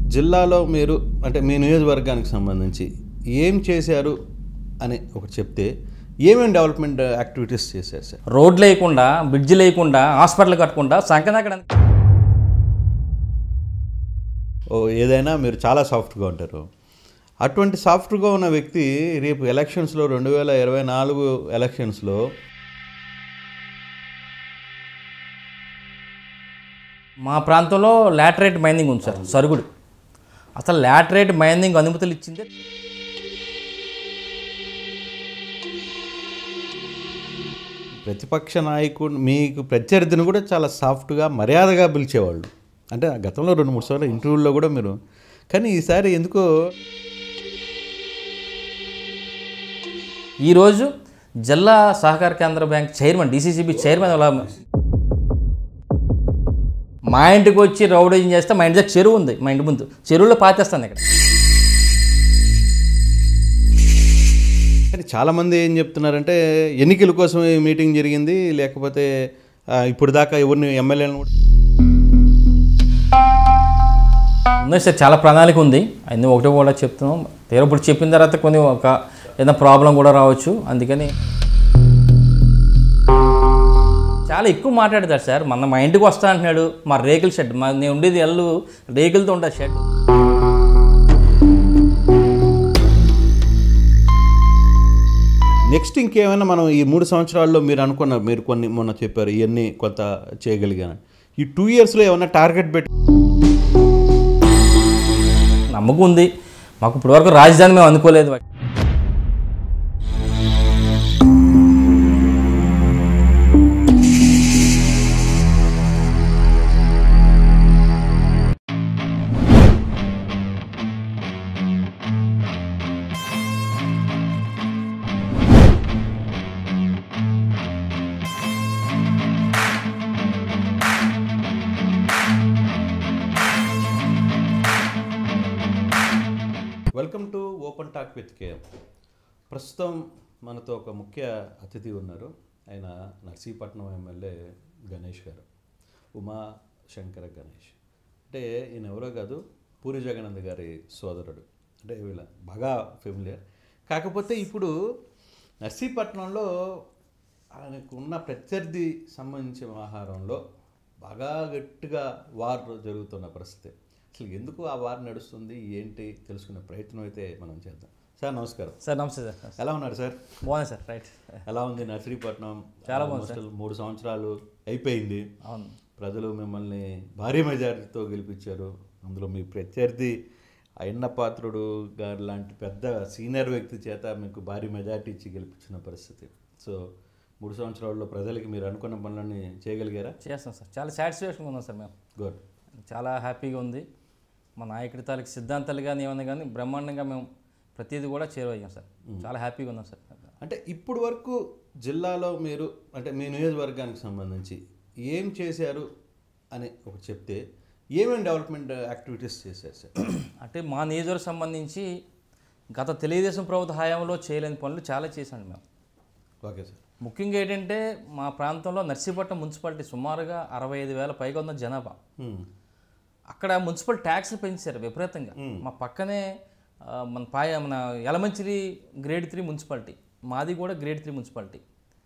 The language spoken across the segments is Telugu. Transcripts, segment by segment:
జిల్లాలో మీరు అంటే మీ నియోజకవర్గానికి సంబంధించి ఏం చేశారు అని ఒకటి చెప్తే ఏమేమి డెవలప్మెంట్ యాక్టివిటీస్ చేశారు సార్ రోడ్లు లేకుండా బ్రిడ్జ్ లేకుండా హాస్పిటల్ కట్టకుండా సంకనాకడ ఓ ఏదైనా మీరు చాలా సాఫ్ట్గా ఉంటారు అటువంటి సాఫ్ట్గా ఉన్న వ్యక్తి రేపు ఎలక్షన్స్లో రెండు వేల ఇరవై నాలుగు ఎలక్షన్స్లో మా ప్రాంతంలో లాటరైట్ మైనింగ్ ఉంది సార్ సరుగుడు అసలు లాటరైట్ మైనింగ్ అనుమతులు ఇచ్చిందే ప్రతిపక్ష నాయకుడు మీకు ప్రత్యర్థిని కూడా చాలా సాఫ్ట్గా మర్యాదగా పిలిచేవాళ్ళు అంటే ఆ గతంలో రెండు మూడు సార్లు ఇంటర్వ్యూల్లో కూడా మీరు కానీ ఈసారి ఎందుకో ఈరోజు జిల్లా సహకార కేంద్ర బ్యాంక్ చైర్మన్ డిసిసిబి చైర్మన్ అలా మా ఇంటికి వచ్చి రౌడీజం చేస్తే మా ఇంటి దగ్గర చెరువు ఉంది మా ఇంటి ముందు చెరువులో పాతేస్తాను ఇక్కడ కానీ చాలామంది ఏం చెప్తున్నారంటే ఎన్నికల కోసం ఈ మీటింగ్ జరిగింది లేకపోతే ఆ, ఇప్పుడు దాకా ఎవరిని ఎమ్మెల్యేలను కూడా ఉంది సార్ చాలా ప్రణాళిక ఉంది అన్నీ ఒకటి కూడా చెప్తున్నాం తీరా ఇప్పుడు చెప్పిన తర్వాత కొన్ని ఒక ఏదైనా ప్రాబ్లం కూడా రావచ్చు అందుకని చాలా ఎక్కువ మాట్లాడతారు సార్ మన మా ఇంటికి వస్తా అంటున్నాడు మా రేకుల షెడ్ మా నేను ఉండేది ఎల్లు రేకులతో ఉంటుంది షెడ్ నెక్స్ట్ ఇంకేమైనా మనం ఈ మూడు సంవత్సరాల్లో మీరు అనుకున్న మీరు కొన్ని మొన్న చెప్పారు ఇవన్నీ కొంత చేయగలిగాను ఈ టూ ఇయర్స్లో ఏమైనా టార్గెట్ పెట్టి నమ్మకం ఉంది మాకు ఇప్పటివరకు రాజధాని మేము అనుకోలేదు welcome to open talk with KM ప్రస్తుతం మనతో ఒక ముఖ్య అతిథి ఉన్నారు ఆయన నర్సీపట్నం ఎమ్మెల్యే గణేష్ గారు ఉమా శంకర గణేష్ అంటే ఈయన ఎవరో కాదు పూరి జగనంద్ గారి సోదరుడు అంటే వీళ్ళ బాగా ఫెమిలియర్ కాకపోతే ఇప్పుడు నర్సీపట్నంలో ఆయనకు ఉన్న ప్రత్యర్థి సంబంధించిన ఆహారంలో బాగా గట్టిగా వార్ జరుగుతున్న పరిస్థితి అసలు ఎందుకు ఆ వార్ నడుస్తుంది ఏంటి తెలుసుకునే ప్రయత్నం అయితే మనం చేద్దాం సార్ నమస్కారం సార్ నమస్తే సార్ ఎలా ఉన్నారు సార్ బాగుంది సార్ రైట్ ఎలా ఉంది నర్సరీపట్నం చాలా బాగుంది Almost మూడు సంవత్సరాలు అయిపోయింది అవును ప్రజలు మిమ్మల్ని భారీ మెజారిటీతో గెలిపించారు అందులో మీ ప్రత్యర్థి అయ్యన్న పాత్రుడు గారు లాంటి పెద్ద సీనియర్ వ్యక్తి చేత మీకు భారీ మెజారిటీ ఇచ్చి గెలిపించిన పరిస్థితి సో మూడు సంవత్సరాల్లో ప్రజలకి మీరు అనుకున్న పనులన్నీ చేయగలిగారా చేస్తాం సార్ చాలా సాటిస్ఫాక్షన్గా ఉన్నాం సార్ మేము గుడ్ చాలా హ్యాపీగా ఉంది మా నాయకుడి తాలూకు సిద్ధాంతాలు కానీ ఏమన్నా కానీ బ్రహ్మాండంగా మేము ప్రతిదీ కూడా చేరువయ్యాం సార్ చాలా హ్యాపీగా ఉన్నాం సార్ అంటే ఇప్పుడు వరకు జిల్లాలో మీరు అంటే మీ నియోజకవర్గానికి సంబంధించి ఏం చేశారు అని ఒకటి చెప్తే ఏమేమి డెవలప్మెంట్ యాక్టివిటీస్ చేశారు సార్ అంటే మా నియోజకవర్గం సంబంధించి గత తెలుగుదేశం ప్రభుత్వ హయాంలో చేయలేని పనులు చాలా చేశాను మేము ఓకే సార్ ముఖ్యంగా ఏంటంటే మా ప్రాంతంలో నర్సీపట్నం మున్సిపాలిటీ సుమారుగా అరవై ఐదు వేల పైగా ఉన్న జనాభా హ్మ్. అక్కడ మున్సిపల్ ట్యాక్స్లు పెంచారు విపరీతంగా మా పక్కనే ఆ, మన పాయ మన యలమంచిరి గ్రేడ్ త్రీ మున్సిపాలిటీ మాది కూడా గ్రేడ్ త్రీ మున్సిపాలిటీ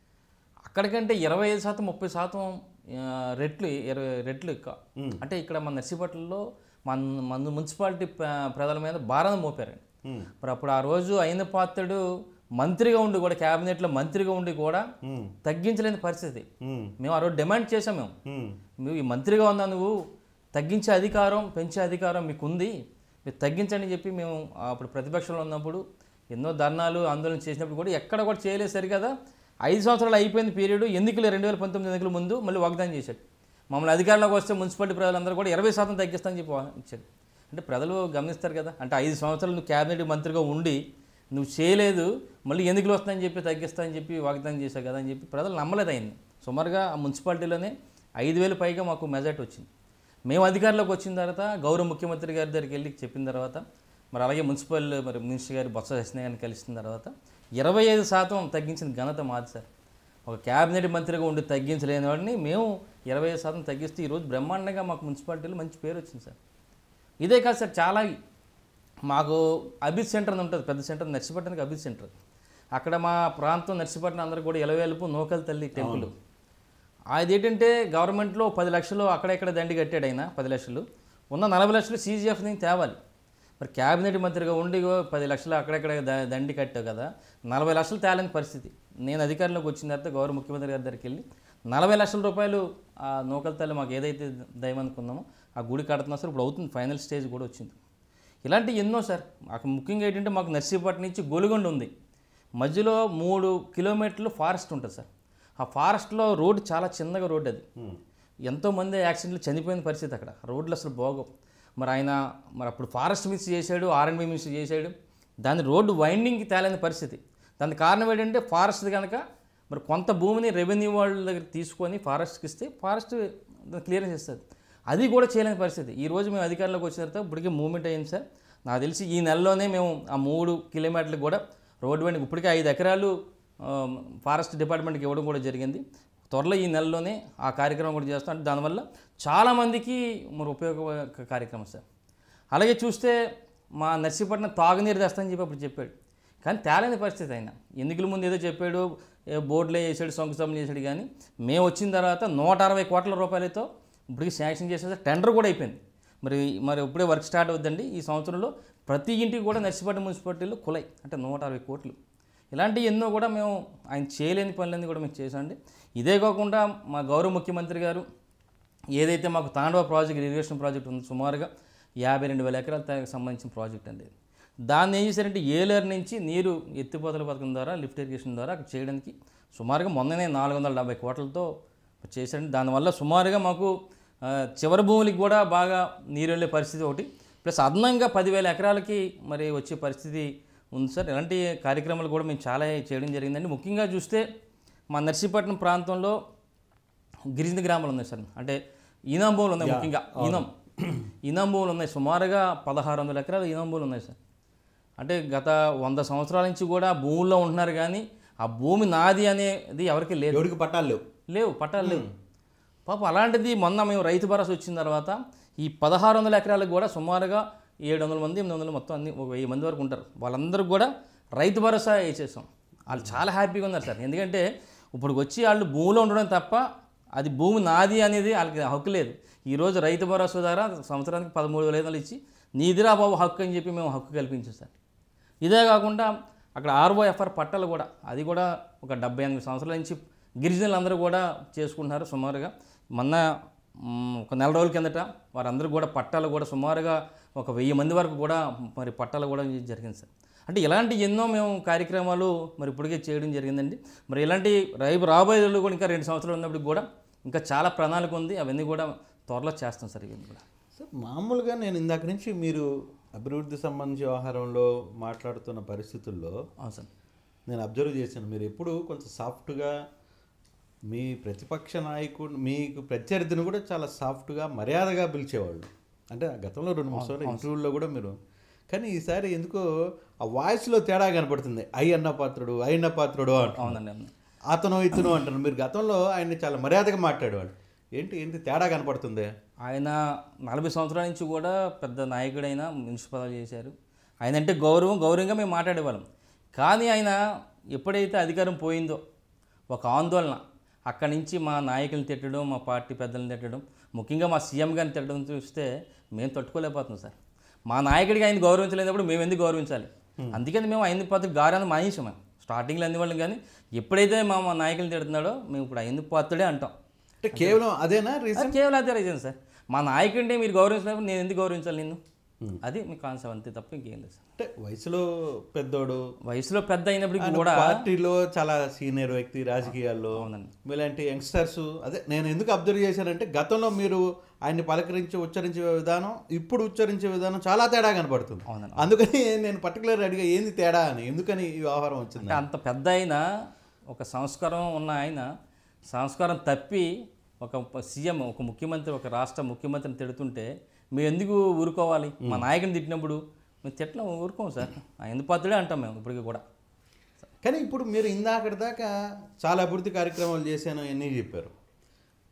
అక్కడికంటే ఇరవై ఐదు శాతం ముప్పై శాతం ఆ, రెట్లు ఇరవై రెట్లు ఎక్కువ అంటే ఇక్కడ మన నర్సీపట్నంలో మన మన మున్సిపాలిటీ ప్ర- ప్రజల మీద భారాన్ని మోపారు హ్మ్. మరి అప్పుడు ఆ రోజు అయిన పాత్రుడు మంత్రిగా ఉండి కూడా క్యాబినెట్లో మంత్రిగా ఉండి కూడా హ్మ్. తగ్గించలేని పరిస్థితి హ్మ్. మేము ఆ రోజు డిమాండ్ చేసాం మేము హ్మ్. నువ్వు ఈ మంత్రిగా ఉన్నా నువ్వు తగ్గించే అధికారం పెంచే అధికారం మీకు ఉంది మీరు తగ్గించండి చెప్పి మేము అప్పుడు ప్రతిపక్షంలో ఉన్నప్పుడు ఎన్నో ధర్నాలు ఆందోళన చేసినప్పుడు కూడా ఎక్కడ కూడా చేయలేదు సరి కదా ఐదు సంవత్సరాలు అయిపోయింది పీరియడ్ ఎన్నికలు రెండు వేల పంతొమ్మిది ఎన్నికల ముందు మళ్ళీ వాగ్దానం చేశాడు మమ్మల్ని అధికారంలోకి వస్తే మున్సిపాలిటీ ప్రజలందరూ కూడా ఇరవై శాతం తగ్గిస్తామని చెప్పి వా- ఇచ్చాడు అంటే ప్రజలు గమనిస్తారు కదా అంటే ఐదు సంవత్సరాలు నువ్వు క్యాబినెట్ మంత్రిగా ఉండి నువ్వు చేయలేదు మళ్ళీ ఎన్నికలు వస్తాయని చెప్పి తగ్గిస్తానని చెప్పి వాగ్దానం చేశావు కదా అని చెప్పి ప్రజలు నమ్మలేదు ఆయన్ని సుమారుగా ఆ మున్సిపాలిటీలోనే ఐదు వేలు పైగా మాకు మెజార్టీ వచ్చింది మేము అధికారంలోకి వచ్చిన తర్వాత గౌరవ ముఖ్యమంత్రి గారి దగ్గరికి వెళ్ళి చెప్పిన తర్వాత మరి అలాగే మున్సిపల్ మరి మినిస్టర్ గారి బొత్స సత్యనారాయణ గారిని కలిసిన తర్వాత ఇరవై ఐదు శాతం తగ్గించిన ఘనత మాది సార్ ఒక క్యాబినెట్ మంత్రిగా ఉండి తగ్గించలేని వాడిని మేము ఇరవై ఐదు శాతం తగ్గిస్తే ఈరోజు బ్రహ్మాండంగా మాకు మున్సిపాలిటీలో మంచి పేరు వచ్చింది సార్ ఇదే కాదు సార్ చాలా మాకు అభిత్ సెంటర్ అని ఉంటుంది పెద్ద సెంటర్ నర్సిపట్నానికి అభిత్ సెంటర్ అక్కడ మా ప్రాంతం నర్సిపట్నం అందరూ కూడా ఇలవేలుపు నూకల్ తల్లి టెంపుల్ అది ఏంటంటే గవర్నమెంట్లో పది లక్షలు అక్కడెక్కడ దండి కట్టాడు ఆయన పది లక్షలు ఉన్న నలభై లక్షలు సీజీఎఫ్ నుంచి తేవాలి మరి క్యాబినెట్ మంత్రిగా ఉండి ఇగో పది లక్షలు అక్కడెక్కడ ద- దండి కట్టావు కదా నలభై లక్షలు తేలని పరిస్థితి నేను అధికారంలోకి వచ్చిన తర్వాత గౌరవ ముఖ్యమంత్రి గారి దగ్గరికి వెళ్ళి నలభై లక్షల రూపాయలు ఆ నూకల తల్లి మాకు ఏదైతే దయం అనుకున్నామో ఆ గుడి కడుతున్నా సార్ ఇప్పుడు అవుతుంది ఫైనల్ స్టేజ్ కూడా వచ్చింది ఇలాంటి ఎన్నో సార్ మాకు ముఖ్యంగా ఏంటంటే మాకు నర్సీపట్నం నుంచి గొలుగొండ ఉంది మధ్యలో మూడు కిలోమీటర్లు ఫారెస్ట్ ఉంటుంది సార్ ఆ ఫారెస్ట్లో రోడ్డు చాలా చిన్నగా రోడ్డు అది ఎంతోమంది యాక్సిడెంట్లు చనిపోయిన పరిస్థితి అక్కడ రోడ్లు అసలు బాగోవు మరి ఆయన మరి అప్పుడు ఫారెస్ట్ మిస్ చేశాడు ఆర్ఎండ్బి మిస్ చేశాడు దాని రోడ్డు వైండింగ్కి తేలేని పరిస్థితి దానికి కారణం ఏంటంటే ఫారెస్ట్ కనుక మరి కొంత భూమిని రెవెన్యూ వాళ్ళ దగ్గర తీసుకొని ఫారెస్ట్కి ఇస్తే ఫారెస్ట్ క్లియరెన్స్ ఇస్తుంది అది కూడా చేయలేని పరిస్థితి ఈ రోజు మేము అధికారంలోకి వచ్చిన తర్వాత ఇప్పటికే మూవ్మెంట్ అయింది సార్ నాకు తెలిసి ఈ నెలలోనే మేము ఆ మూడు కిలోమీటర్లు కూడా రోడ్డు వెంట ఇప్పటికే ఐదు ఎకరాలు ఆ, ఫారెస్ట్ డిపార్ట్మెంట్కి ఇవ్వడం కూడా జరిగింది త్వరలో ఈ నెలలోనే ఆ కార్యక్రమం కూడా చేస్తాం అంటే దానివల్ల చాలామందికి మరి ఉపయోగ కార్యక్రమం సార్ అలాగే చూస్తే మా నర్సీపట్నం తాగునీరు తెస్తానని చెప్పి అప్పుడు చెప్పాడు కానీ తేలేని పరిస్థితి ఆయన ఎన్నికల ముందు ఏదో చెప్పాడు ఏ బోర్డులో వేసాడు శంకుస్థాపన చేశాడు కానీ మేము వచ్చిన తర్వాత నూట అరవై కోట్ల రూపాయలతో ఇప్పటికి శాంక్షన్ చేసేది టెండర్ కూడా అయిపోయింది మరి మరి ఇప్పుడే వర్క్ స్టార్ట్ అవుద్దండి ఈ సంవత్సరంలో ప్రతి ఇంటికి కూడా నర్సీపట్నం మున్సిపాలిటీలో కులై అంటే నూట అరవై కోట్లు ఇలాంటివి ఎన్నో కూడా మేము ఆయన చేయలేని పనులన్నీ కూడా మేము చేసామండి ఇదే కాకుండా మా గౌరవ ముఖ్యమంత్రి గారు ఏదైతే మాకు తాండవ ప్రాజెక్ట్ ఇరిగేషన్ ప్రాజెక్ట్ ఉందో సుమారుగా యాభై రెండు వేల ఎకరాలకు సంబంధించిన ప్రాజెక్ట్ అండి ఇది. దాన్ని ఏం చేశారంటే ఏలేరు నుంచి నీరు ఎత్తిపోతల పథకం ద్వారా లిఫ్ట్ ఇరిగేషన్ ద్వారా అక్కడ చేయడానికి సుమారుగా మొన్ననే నాలుగు వందల డెబ్బై కోట్లతో చేశారండి దానివల్ల సుమారుగా మాకు ఆ, చివరి భూములకి కూడా బాగా నీరు వెళ్ళే పరిస్థితి ఒకటి ప్లస్ అదనంగా పదివేల ఎకరాలకి మరి వచ్చే పరిస్థితి ఉంది సార్ ఇలాంటి కార్యక్రమాలు కూడా మేము చాలా చేయడం జరిగిందండి ముఖ్యంగా చూస్తే మా నర్సీపట్నం ప్రాంతంలో గిరిజన గ్రామాలు ఉన్నాయి సార్ అంటే ఈనాం భూములు ఉన్నాయి ముఖ్యంగా ఈనం ఈనాం భూములు ఉన్నాయి సుమారుగా పదహారు వందల ఎకరాలు ఈనాం భూములు ఉన్నాయి సార్ అంటే గత వంద సంవత్సరాల నుంచి కూడా భూముల్లో ఉంటున్నారు కానీ ఆ భూమి నాది అనేది ఎవరికి లేదు ఎవరికి పట్టాలు లేవు లేవు పట్టాలు లేవు పాపం అలాంటిది మొన్న మేము రైతు భరోసా వచ్చిన తర్వాత ఈ పదహారు వందల ఎకరాలకు కూడా సుమారుగా ఏడు వందల మంది ఎనిమిది వందలు మొత్తం అన్ని ఒక వెయ్యి మంది వరకు ఉంటారు వాళ్ళందరూ కూడా రైతు భరోసా వేసేసాం వాళ్ళు చాలా హ్యాపీగా ఉన్నారు సార్ ఎందుకంటే ఇప్పుడు వచ్చి వాళ్ళు భూమిలో ఉండడం తప్ప అది భూమి నాది అనేది వాళ్ళకి హక్కు లేదు ఈరోజు రైతు భరోసా ద్వారా సంవత్సరానికి పదమూడు వేల ఐదు వందలు ఇచ్చి నీదిరా బాబు హక్కు అని చెప్పి మేము హక్కు కల్పించాం సార్ ఇదే కాకుండా అక్కడ ఆర్ఓఎఫ్ఆర్ పట్టాలు కూడా అది కూడా ఒక డెబ్బై ఎనిమిది సంవత్సరాల నుంచి గిరిజనులు అందరూ కూడా చేసుకుంటున్నారు సుమారుగా మొన్న మ్, ఒక నెల రోజుల కిందట వారందరూ కూడా పట్టాలు కూడా సుమారుగా ఒక వెయ్యి మంది వరకు కూడా మరి పట్టాలు కూడా జరిగింది సార్ అంటే ఇలాంటి ఎన్నో మేము కార్యక్రమాలు మరి ఇప్పటికే చేయడం జరిగిందండి మరి ఇలాంటి రైపు రాబోయే రోజుల్లో కూడా ఇంకా రెండు సంవత్సరాలు ఉన్నప్పుడు కూడా ఇంకా చాలా ప్రణాళిక ఉంది అవన్నీ కూడా త్వరలో చేస్తాం సార్ ఇవన్నీ కూడా సార్ మామూలుగా నేను ఇందాక నుంచి మీరు అభివృద్ధి సంబంధించి వ్యవహారంలో మాట్లాడుతున్న పరిస్థితుల్లో అవును సార్ నేను అబ్జర్వ్ చేశాను మీరు ఎప్పుడు కొంచెం సాఫ్ట్గా మీ ప్రతిపక్ష నాయకుడు మీకు ప్రత్యర్థిని కూడా చాలా సాఫ్ట్గా మర్యాదగా పిలిచేవాళ్ళు అంటే గతంలో రెండు మూడు సార్లు ఇంటర్వ్యూల్లో కూడా మీరు కానీ ఈసారి ఎందుకో ఆ వాయిస్లో తేడా కనపడుతుంది ఐ అన్న పాత్రుడు ఐ అన్న పాత్రుడు అంటారు అవునండి అవును అతను ఇతను అంటారు మీరు గతంలో ఆయన్ని చాలా మర్యాదగా మాట్లాడేవాళ్ళు ఏంటి ఏంటి తేడా కనపడుతుంది ఆయన నలభై సంవత్సరాల నుంచి కూడా పెద్ద నాయకుడైన మున్సిపల్ చేశారు ఆయన అంటే గౌరవం గౌరవంగా మేము మాట్లాడేవాళ్ళం కానీ ఆయన ఎప్పుడైతే అధికారం పోయిందో ఒక ఆందోళన అక్కడి నుంచి మా నాయకులను తిట్టడం మా పార్టీ పెద్దలను తిట్టడం ముఖ్యంగా మా సీఎం గారిని తిట్టడం చూస్తే మేము తట్టుకోలేకపోతున్నాం సార్ మా నాయకుడికి ఆయన గౌరవించలేనప్పుడు మేము ఎందుకు గౌరవించాలి అందుకని మేము ఆయన పాత్ర గారాన్ని మానేసాం మేము స్టార్టింగ్లో అందివాళ్ళం కానీ ఎప్పుడైతే మా మా నాయకులను తిడుతున్నాడో మేము ఇప్పుడు ఆయన పాత్రుడే అంటాం అంటే కేవలం అదేనా రీజన్ అది కేవలం అదే రీజన్ సార్ మా నాయకుడిని మీరు గౌరవించినప్పుడు నేను ఎందుకు గౌరవించాలి నిన్ను అది మీ కాన్సెప్ట్ అంతే తప్ప ఇంకేం లేదు సార్ అంటే వయసులో పెద్దోడు వయసులో పెద్ద అయినప్పటికీ ఆయన కూడా పార్టీలో చాలా సీనియర్ వ్యక్తి రాజకీయాల్లో అవునండి. మీలాంటి యంగ్స్టర్స్ అదే నేను ఎందుకు అబ్జర్వ్ చేశానంటే గతంలో మీరు ఆయన్ని పలకరించి ఉచ్చరించే విధానం ఇప్పుడు ఉచ్చరించే విధానం చాలా తేడా కనపడుతుంది అవునండి. అందుకని నేను పర్టికులర్ అడిగా ఏంది తేడా అని ఎందుకని ఈ వ్యవహారం వచ్చింది అంటే అంత పెద్ద అయిన ఒక సంస్కారం ఉన్న ఆయన సంస్కారం తప్పి ఒక సీఎం ఒక ముఖ్యమంత్రి ఒక రాష్ట్ర ముఖ్యమంత్రిని తిడుతుంటే మేము ఎందుకు ఊరుకోవాలి మా నాయకుని తిట్టినప్పుడు మేము తిట్టడం ఊరుకోం సార్ ఆ ఎందుకు పాత్రుడే అంటాం మేము ఇప్పటికీ కూడా కానీ ఇప్పుడు మీరు ఇందాకటి దాకా చాలా అభివృద్ధి కార్యక్రమాలు చేశాను అన్నీ చెప్పారు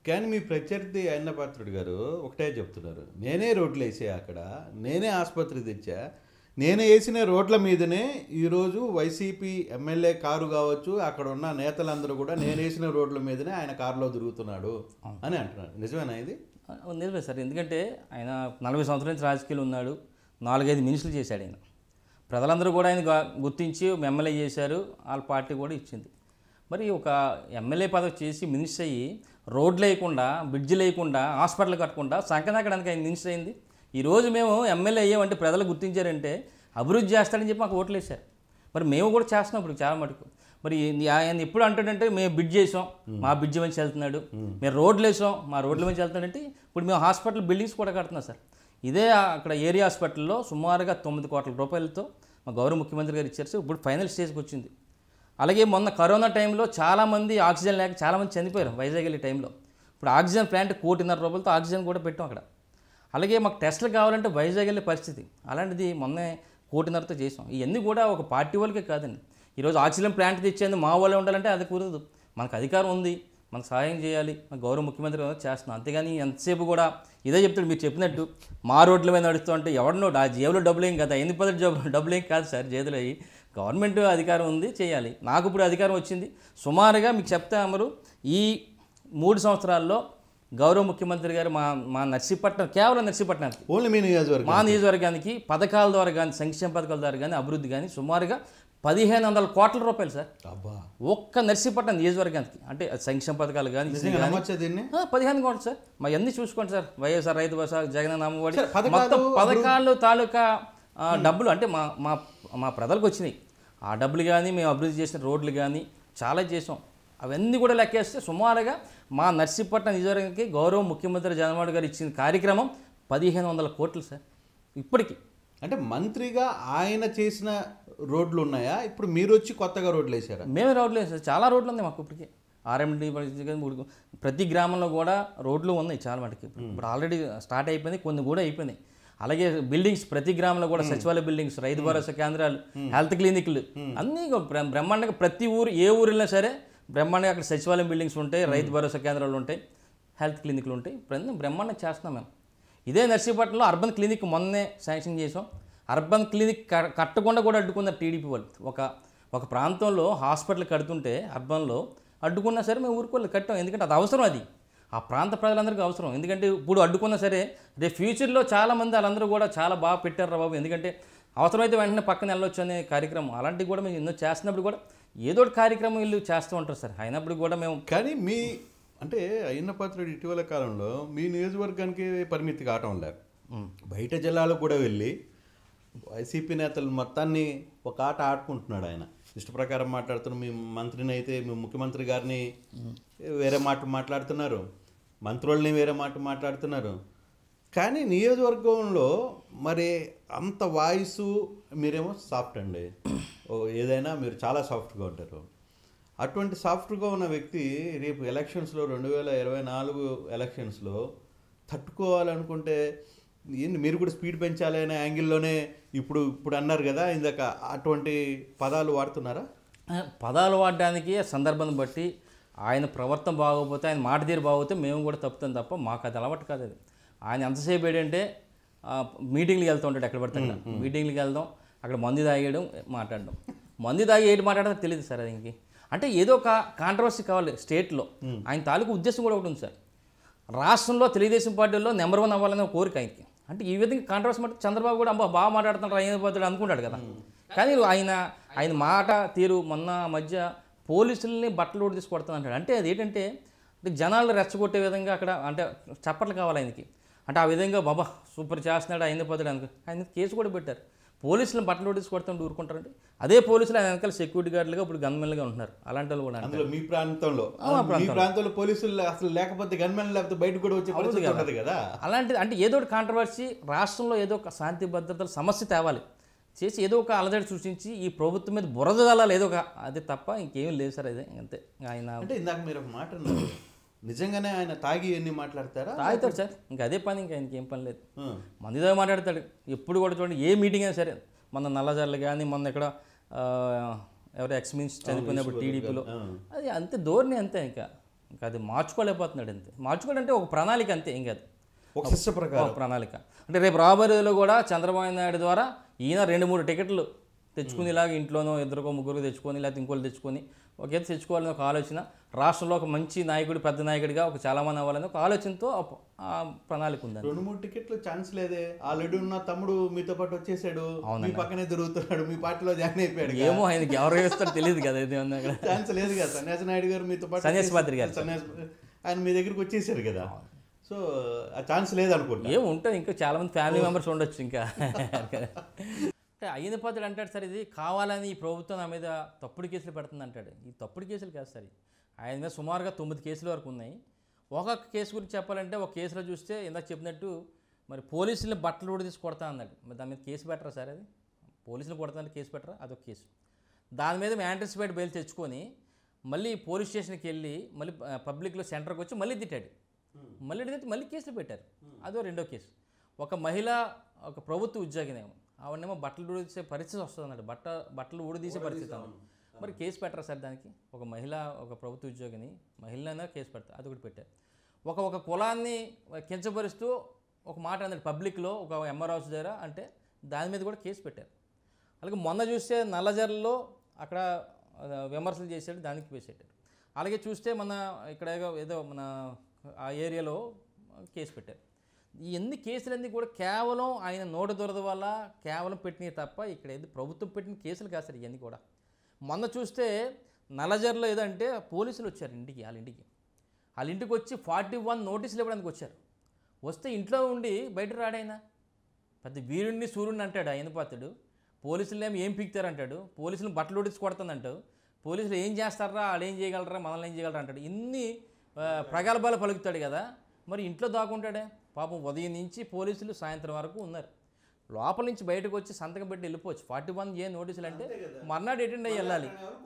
కానీ మీ ప్రత్యర్థి అన్నపాత్రుడు గారు ఒకటే చెప్తున్నారు నేనే రోడ్లు వేసా అక్కడ నేనే ఆసుపత్రి తెచ్చా నేను వేసిన రోడ్ల మీదనే ఈరోజు వైసీపీ ఎమ్మెల్యే కారు కావచ్చు అక్కడ ఉన్న నేతలందరూ కూడా నేను వేసిన రోడ్ల మీదనే ఆయన కారులో తిరుగుతున్నాడు అని అంటున్నారు నిజమేనా ఇది ఆ, నిజమే సార్ ఎందుకంటే ఆయన నలభై సంవత్సరాల నుంచి రాజకీయాలు ఉన్నాడు నాలుగైదు మినిస్టర్లు చేశాడు ఆయన ప్రజలందరూ కూడా ఆయన గా- గుర్తించి ఎమ్మెల్యే చేశారు వాళ్ళ పార్టీ కూడా ఇచ్చింది మరి ఒక ఎమ్మెల్యే పదవి చేసి మినిస్టర్ అయ్యి రోడ్లు వేయకుండా బ్రిడ్జ్ లేకుండా హాస్పిటల్ కట్టకుండా సంకనాకడానికి ఆయన మినిస్టర్ అయింది ఈరోజు మేము ఎమ్మెల్యే అయ్యామంటే ప్రజలు గుర్తించారంటే అభివృద్ధి చేస్తాడని చెప్పి మాకు ఓట్లు వేశారు మరి మేము కూడా చేస్తున్నాం ఇప్పుడు చాలా మటుకు మరి ఈ- ఆయన ఎప్పుడు అంటాడంటే మేము బ్రిడ్జ్ చేసాం మా బ్రిడ్జ్ మంచి వెళ్తున్నాడు మేము రోడ్లు వేసాం మా రోడ్ల మంచి వెళ్తున్నాడంటే ఇప్పుడు మేము హాస్పిటల్ బిల్డింగ్స్ కూడా కడుతున్నాం సార్ ఇదే అక్కడ ఏరియా హాస్పిటల్లో సుమారుగా తొమ్మిది కోట్ల రూపాయలతో మా గౌరవ ముఖ్యమంత్రి గారు ఇచ్చారు సార్ ఇప్పుడు ఫైనల్ స్టేజ్కి వచ్చింది అలాగే మొన్న కరోనా టైంలో చాలామంది ఆక్సిజన్ లేక చాలామంది చనిపోయారు వైజాగ్ వెళ్ళే టైంలో ఇప్పుడు ఆక్సిజన్ ప్లాంట్ కోటిన్నర రూపాయలతో ఆక్సిజన్ కూడా పెట్టాం అక్కడ అలాగే మాకు టెస్టులు కావాలంటే వైజాగ్ వెళ్ళే పరిస్థితి అలాంటిది మొన్నే కోటిన్నరతో చేసాం ఇవన్నీ కూడా ఒక పార్టీ వాళ్ళకే కాదండి ఈరోజు ఆక్సిజన్ ప్లాంట్ తెచ్చేందుకు మా వాళ్ళే ఉండాలంటే అది కుదరదు మనకు అధికారం ఉంది మనకు సహాయం చేయాలి మన గౌరవ ముఖ్యమంత్రి గారు చేస్తున్నాం అంతేగాని ఎంతసేపు కూడా ఇదే చెప్తాడు మీరు చెప్పినట్టు మా రోడ్ల మీద నడుస్తూ అంటే ఎవరినో ఆ జేబులో డబ్బులు ఏం కదా ఎన్ని పది జబ్బు డబ్బులు ఏం కాదు సార్ చేతులు అయ్యి గవర్నమెంట్ అధికారం ఉంది చేయాలి నాకు ఇప్పుడు అధికారం వచ్చింది సుమారుగా మీకు చెప్తే అమరు ఈ మూడు సంవత్సరాల్లో గౌరవ ముఖ్యమంత్రి గారు మా మా నర్సీపట్నం కేవలం నర్సీపట్నానికి ఓన్లీ మీ నియోజకవర్గం మా నియోజకవర్గానికి పథకాల ద్వారా కానీ సంక్షేమ పథకాల ద్వారా కానీ అభివృద్ధి కానీ సుమారుగా పదిహేను వందల కోట్ల రూపాయలు సార్ అబ్బా ఒక్క నర్సీపట్నం నియోజకవర్గానికి అంటే అది సంక్షేమ పథకాలు కానీ నిజంగా నమ్మొచ్చా దీన్ని ఆ, పదిహేను కోట్లు సార్ మా అన్ని చూసుకోండి సార్ వైఎస్ఆర్ రైతు బస జగన్ అమ్మఒడి సరే, పథకాలు, మొత్తం పథకాలు తాలూకా ఆ, డబ్బులు అంటే మా మా మా ప్రజలకు వచ్చినాయి ఆ డబ్బులు కానీ మేము అభివృద్ధి చేసిన రోడ్లు కానీ చాలా చేసాం అవన్నీ కూడా లెక్కేస్తే సుమారుగా మా నర్సీపట్నం నియోజకవర్గానికి గౌరవ ముఖ్యమంత్రి జగన్మోహన్ గారు ఇచ్చిన కార్యక్రమం పదిహేను వందల కోట్లు సార్ ఇప్పటికి అంటే మంత్రిగా ఆయన చేసిన రోడ్లు ఉన్నాయా ఇప్పుడు మీరు వచ్చి కొత్తగా రోడ్లు వేసారా మేమే రోడ్లు వేసాం సార్ చాలా రోడ్లు ఉన్నాయి మాకు ఇప్పటికి ఆర్ఎండి ప్రతి గ్రామంలో కూడా రోడ్లు ఉన్నాయి చాలా మటుకి ఇప్పుడు ఆల్రెడీ స్టార్ట్ అయిపోయింది కొన్ని కూడా అయిపోయినాయి అలాగే బిల్డింగ్స్ ప్రతి గ్రామంలో కూడా సచివాలయ బిల్డింగ్స్ రైతు భరోసా కేంద్రాలు హెల్త్ క్లినిక్లు అన్నీ ఇగో బ్ర- బ్రహ్మాండంగా ప్రతి ఊరు ఏ ఊరు వెళ్ళినా సరే బ్రహ్మాండంగా అక్కడ సచివాలయం బిల్డింగ్స్ ఉంటాయి రైతు భరోసా కేంద్రాలు ఉంటాయి హెల్త్ క్లినిక్లు ఉంటాయి ఇప్పుడు బ్రహ్మాండంగా చేస్తున్నాం మేము ఇదే నర్సీపట్నంలో అర్బన్ క్లినిక్ మొన్నే శాంక్షన్ చేసాం అర్బన్ క్లినిక్ క- కట్టకుండా కూడా అడ్డుకున్నారు టీడీపీ వాళ్ళు ఒక ఒక ప్రాంతంలో హాస్పిటల్ కడుతుంటే అర్బన్లో అడ్డుకున్నా సరే మేము ఊరుకోలేదు కట్టాం ఎందుకంటే అది అవసరం అది ఆ ప్రాంత ప్రజలందరికీ అవసరం ఎందుకంటే ఇప్పుడు అడ్డుకున్నా సరే రేపు ఫ్యూచర్లో చాలామంది వాళ్ళందరూ కూడా చాలా బాగా పెట్టారు రా బాబు ఎందుకంటే అవసరమైతే వెంటనే పక్కన వెళ్ళొచ్చు అనే కార్యక్రమం అలాంటివి కూడా మేము ఎన్నో చేస్తున్నప్పుడు కూడా ఏదో ఒక కార్యక్రమం వీళ్ళు చేస్తూ ఉంటారు సార్ అయినప్పుడు కూడా మేము కానీ మీ అంటే అయ్యన్న పాత్రుడు ఇటీవల కాలంలో మీ నియోజకవర్గానికి పరిమితి కావటం లేదు బయట జిల్లాలకు కూడా వెళ్ళి వైసీపీ నేతలు మొత్తాన్ని ఒక ఆట ఆడుకుంటున్నాడు ఆయన ఇష్ట ప్రకారం మాట్లాడుతున్న మీ మంత్రిని అయితే మీ ముఖ్యమంత్రి గారిని వేరే మాట మాట్లాడుతున్నారు మంత్రుల్ని వేరే మాట మాట్లాడుతున్నారు కానీ నియోజకవర్గంలో మరి అంత వాయిస్ మీరేమో సాఫ్ట్ అండి ఓ ఏదైనా మీరు చాలా సాఫ్ట్గా ఉంటారు అటువంటి సాఫ్ట్గా ఉన్న వ్యక్తి రేపు ఎలక్షన్స్లో రెండు వేల ఇరవై నాలుగు ఎలక్షన్స్లో తట్టుకోవాలనుకుంటే ఏంది మీరు కూడా స్పీడ్ పెంచాలి అనే యాంగిల్లోనే ఇప్పుడు ఇప్పుడు అన్నారు కదా ఇందాక అటువంటి పదాలు వాడుతున్నారా ఆ, పదాలు వాడడానికి సందర్భాన్ని బట్టి ఆయన ప్రవర్తన బాగోకపోతే ఆయన మాట తీరు బాగోతే మేము కూడా తప్పుతాం తప్ప మాకు అది అలవాటు కాదు అది ఆయన ఎంతసేపు ఏంటంటే ఆ, మీటింగ్లకు వెళ్తూ ఉంటాడు ఎక్కడ పడితే అక్కడ మీటింగ్లకు వెళ్దాం అక్కడ మందు తాగేయడం మాట్లాడడం మందు తాగి ఏంటి మాట్లాడదో తెలియదు సార్ అది ఇంక అంటే ఏదో ఒక కాంట్రవర్సీ కావాలి స్టేట్లో ఆయన తాలూకు ఉద్దేశం కూడా ఒకటి ఉంది సార్ రాష్ట్రంలో తెలుగుదేశం పార్టీలో నెంబర్ వన్ అవ్వాలనే ఒక కోరిక ఆయనకి అంటే ఈ విధంగా కాంట్రవర్సీ మాట చంద్రబాబు కూడా అబ్బా బాగా మాట్లాడుతున్నాడు ఆయన పోతాడు అనుకుంటాడు కదా కానీ ఆయన ఆయన మాట తీరు మొన్న మధ్య పోలీసుల్ని బట్టలు ఊడి తీసి కొడతాను అంటాడు అంటే అది ఏంటంటే అంటే జనాలు రెచ్చగొట్టే విధంగా అక్కడ అంటే చప్పట్లు కావాలి ఆయనకి అంటే ఆ విధంగా బాబా సూపర్ చేస్తున్నాడు ఆయన పోతాడు అనుకో ఆయన కేసు కూడా పెట్టారు పోలీసులను బట్టలు ఊడి తీసి కొడుతుంటే ఊరుకుంటారంటే అదే పోలీసులు ఆయన వెనకాల సెక్యూరిటీ గార్డులుగా ఇప్పుడు గన్మెన్లుగా ఉంటున్నారు అలాంటి వాళ్ళు కూడా అందులో మీ ప్రాంతంలో మీ ప్రాంతంలో పోలీసులు అసలు లేకపోతే గన్మెన్ లేకపోతే బయటకు కూడా వచ్చే పరిస్థితి ఉంటుంది కదా అలాంటిది అంటే ఏదో ఒకటి కాంట్రవర్సీ రాష్ట్రంలో ఏదో ఒక శాంతి భద్రతల సమస్య తేవాలి చేసి ఏదో ఒక అలజడి సృష్టించి ఈ ప్రభుత్వం మీద బురద జల్లాలి ఏదో ఒక అది తప్ప ఇంకేం లేదు సార్ అదే అంతే ఆయన అంటే ఇందాక మీరు ఒక మాట అన్నారు నిజంగానే ఆయన తాగి ఎన్ని మాట్లాడతారా తాగుతాడు సార్ ఇంకా అదే పని ఇంకా ఆయనకి ఏం పని లేదు ఆ. మందితో మాట్లాడతాడు ఎప్పుడు కూడా చూడండి ఏ మీటింగ్ అయినా సరే మొన్న నల్లజర్లు కానీ మొన్న ఇక్కడ ఆ, ఎవరు ఎక్స్ మినిస్టర్ చనిపోయినప్పుడు టీడీపీలో అది అంతే ధోరణి అంతే ఇంకా ఇంకా అది మార్చుకోలేకపోతున్నాడు అంతే మార్చుకోవాలంటే ఒక ప్రణాళిక అంతే ఏం కాదు ఒక శిష్ట ప్రకారం ఒక ప్రణాళిక అంటే రేపు రాబోయేలో కూడా చంద్రబాబు నాయుడు ద్వారా ఈయన రెండు మూడు టికెట్లు తెచ్చుకుని ఇలాగ ఇంట్లోనో ఇద్దరికో ముగ్గురు తెచ్చుకొని లేకపోతే ఇంకోళ్ళు తెచ్చుకొని ఒక ఎత్తు తెచ్చుకోవాలని ఒక ఆలోచన రాష్ట్రంలో ఒక మంచి నాయకుడు పెద్ద నాయకుడిగా ఒక చాలామంది అవ్వాలని ఒక ఆలోచనతో ఆ ప- ఆ ప్రణాళిక ఉందండి రెండు మూడు టికెట్లు ఛాన్స్ లేదే ఆల్రెడీ ఉన్న తమ్ముడు మీతో పాటు వచ్చేసాడు మీ పక్కనే తిరుగుతున్నాడు మీ పార్టీలో జాయిన్ అయిపోయాడు ఏమో ఆయనకి ఎవరు వేస్తారో తెలియదు కదా ఇది ఉంది అక్కడ ఛాన్స్ లేదు కదా సన్యాసి నాయుడు గారు మీతో పాటు సన్యాసి పాత్రి గారు. సన్యాసి ఆయన మీ దగ్గరికి వచ్చేసారు కదా సో ఆ ఛాన్స్ లేదనుకుంటా ఏం ఉంటుంది ఇంకా చాలా మంది ఫ్యామిలీ మెంబర్స్ ఉండొచ్చు ఇంకా అంటే అయిన పద్ధతి అంటాడు సార్ ఇది కావాలని ఈ ప్రభుత్వం నా మీద తప్పుడు కేసులు పెడుతుంది అంటాడు ఈ తప్పుడు కేసులు కాదు సార్ ఇవి. ఆయన మీద సుమారుగా తొమ్మిది కేసుల వరకు ఉన్నాయి ఒక్కొక్క కేసు గురించి చెప్పాలంటే ఒక కేసులో చూస్తే ఇందాక చెప్పినట్టు మరి పోలీసులు బట్టలు కూడా తీసి కొడతా అన్నాడు మరి దాని మీద కేసు పెట్టరా సార్ అది పోలీసులు కొడతానంటే కేసు పెట్టరా అదొక కేసు దాని మీద యాంటిసిపేట్ బెయిల్ తెచ్చుకొని మళ్ళీ పోలీస్ స్టేషన్కి వెళ్ళి మళ్ళీ పబ్లిక్లో సెంటర్కి వచ్చి మళ్ళీ తిట్టాడు మళ్ళీ తిట్టి మళ్ళీ కేసులు పెట్టారు అదో రెండో కేసు ఒక మహిళ ఒక ప్రభుత్వ ఉద్యోగినేమో ఆవిడనేమో బట్టలు ఊడిసే పరిస్థితి వస్తుంది అన్నాడు బట్ట బట్టలు ఊడదీసే పరిస్థితి ఉంది మరి కేసు పెట్టరా సార్ దానికి ఒక మహిళ ఒక ప్రభుత్వ ఉద్యోగిని మహిళనైనా కేసు పెడతారు అది ఒకటి పెట్టారు ఒక ఒక కులాన్ని కించపరుస్తూ ఒక మాట అన్నాడు పబ్లిక్లో ఒక ఎంఆర్ హౌస్ దగ్గర అంటే దాని మీద కూడా కేసు పెట్టారు అలాగే మొన్న చూస్తే నల్లజర్లలో అక్కడ ఆ, విమర్శలు చేశాడు దానికి వేసేటారు అలాగే చూస్తే మన ఇక్కడ ఏదో- ఏదో మన ఆ ఏరియాలో కేసు పెట్టారు ఈ ఎన్ని కేసులన్నీ కూడా కేవలం ఆయన నోట దొరద వల్ల కేవలం పెట్టినవి తప్ప ఇక్కడ ఏది ప్రభుత్వం పెట్టిన కేసులు కాదు సార్ ఇవన్నీ కూడా మొన్న చూస్తే నల్లజర్లో ఏదంటే పోలీసులు వచ్చారు ఇంటికి వాళ్ళ ఇంటికి వాళ్ళ ఇంటికి వచ్చి ఫార్టీ వన్ నోటీసులు ఇవ్వడానికి వచ్చారు వస్తే ఇంట్లో ఉండి బయట రాడైనా పెద్ద వీరుణ్ణి సూర్యుడిని అంటాడు ఆయన పాత్రుడు పోలీసులు ఏమి ఏం పీకుతారు అంటాడు పోలీసులు బట్టలు ఉడిచి కొడుతుందంటాడు పోలీసులు ఏం చేస్తారా వాళ్ళు ఏం చేయగలరా మనల్ని ఏం చేయగలరా అంటాడు ఇన్ని ఆ, ప్రగల్భాలు పలుకుతాడు కదా మరి ఇంట్లో దాక్కుంటాడే పాపం ఉదయం నుంచి పోలీసులు సాయంత్రం వరకు ఉన్నారు లోపల నుంచి బయటకు వచ్చి సంతకం పెట్టి వెళ్ళిపోవచ్చు ఫార్టీ వన్ ఏ నోటీసులు అంటే మర్నాడు అటెండ్ అయ్యి వెళ్ళాలి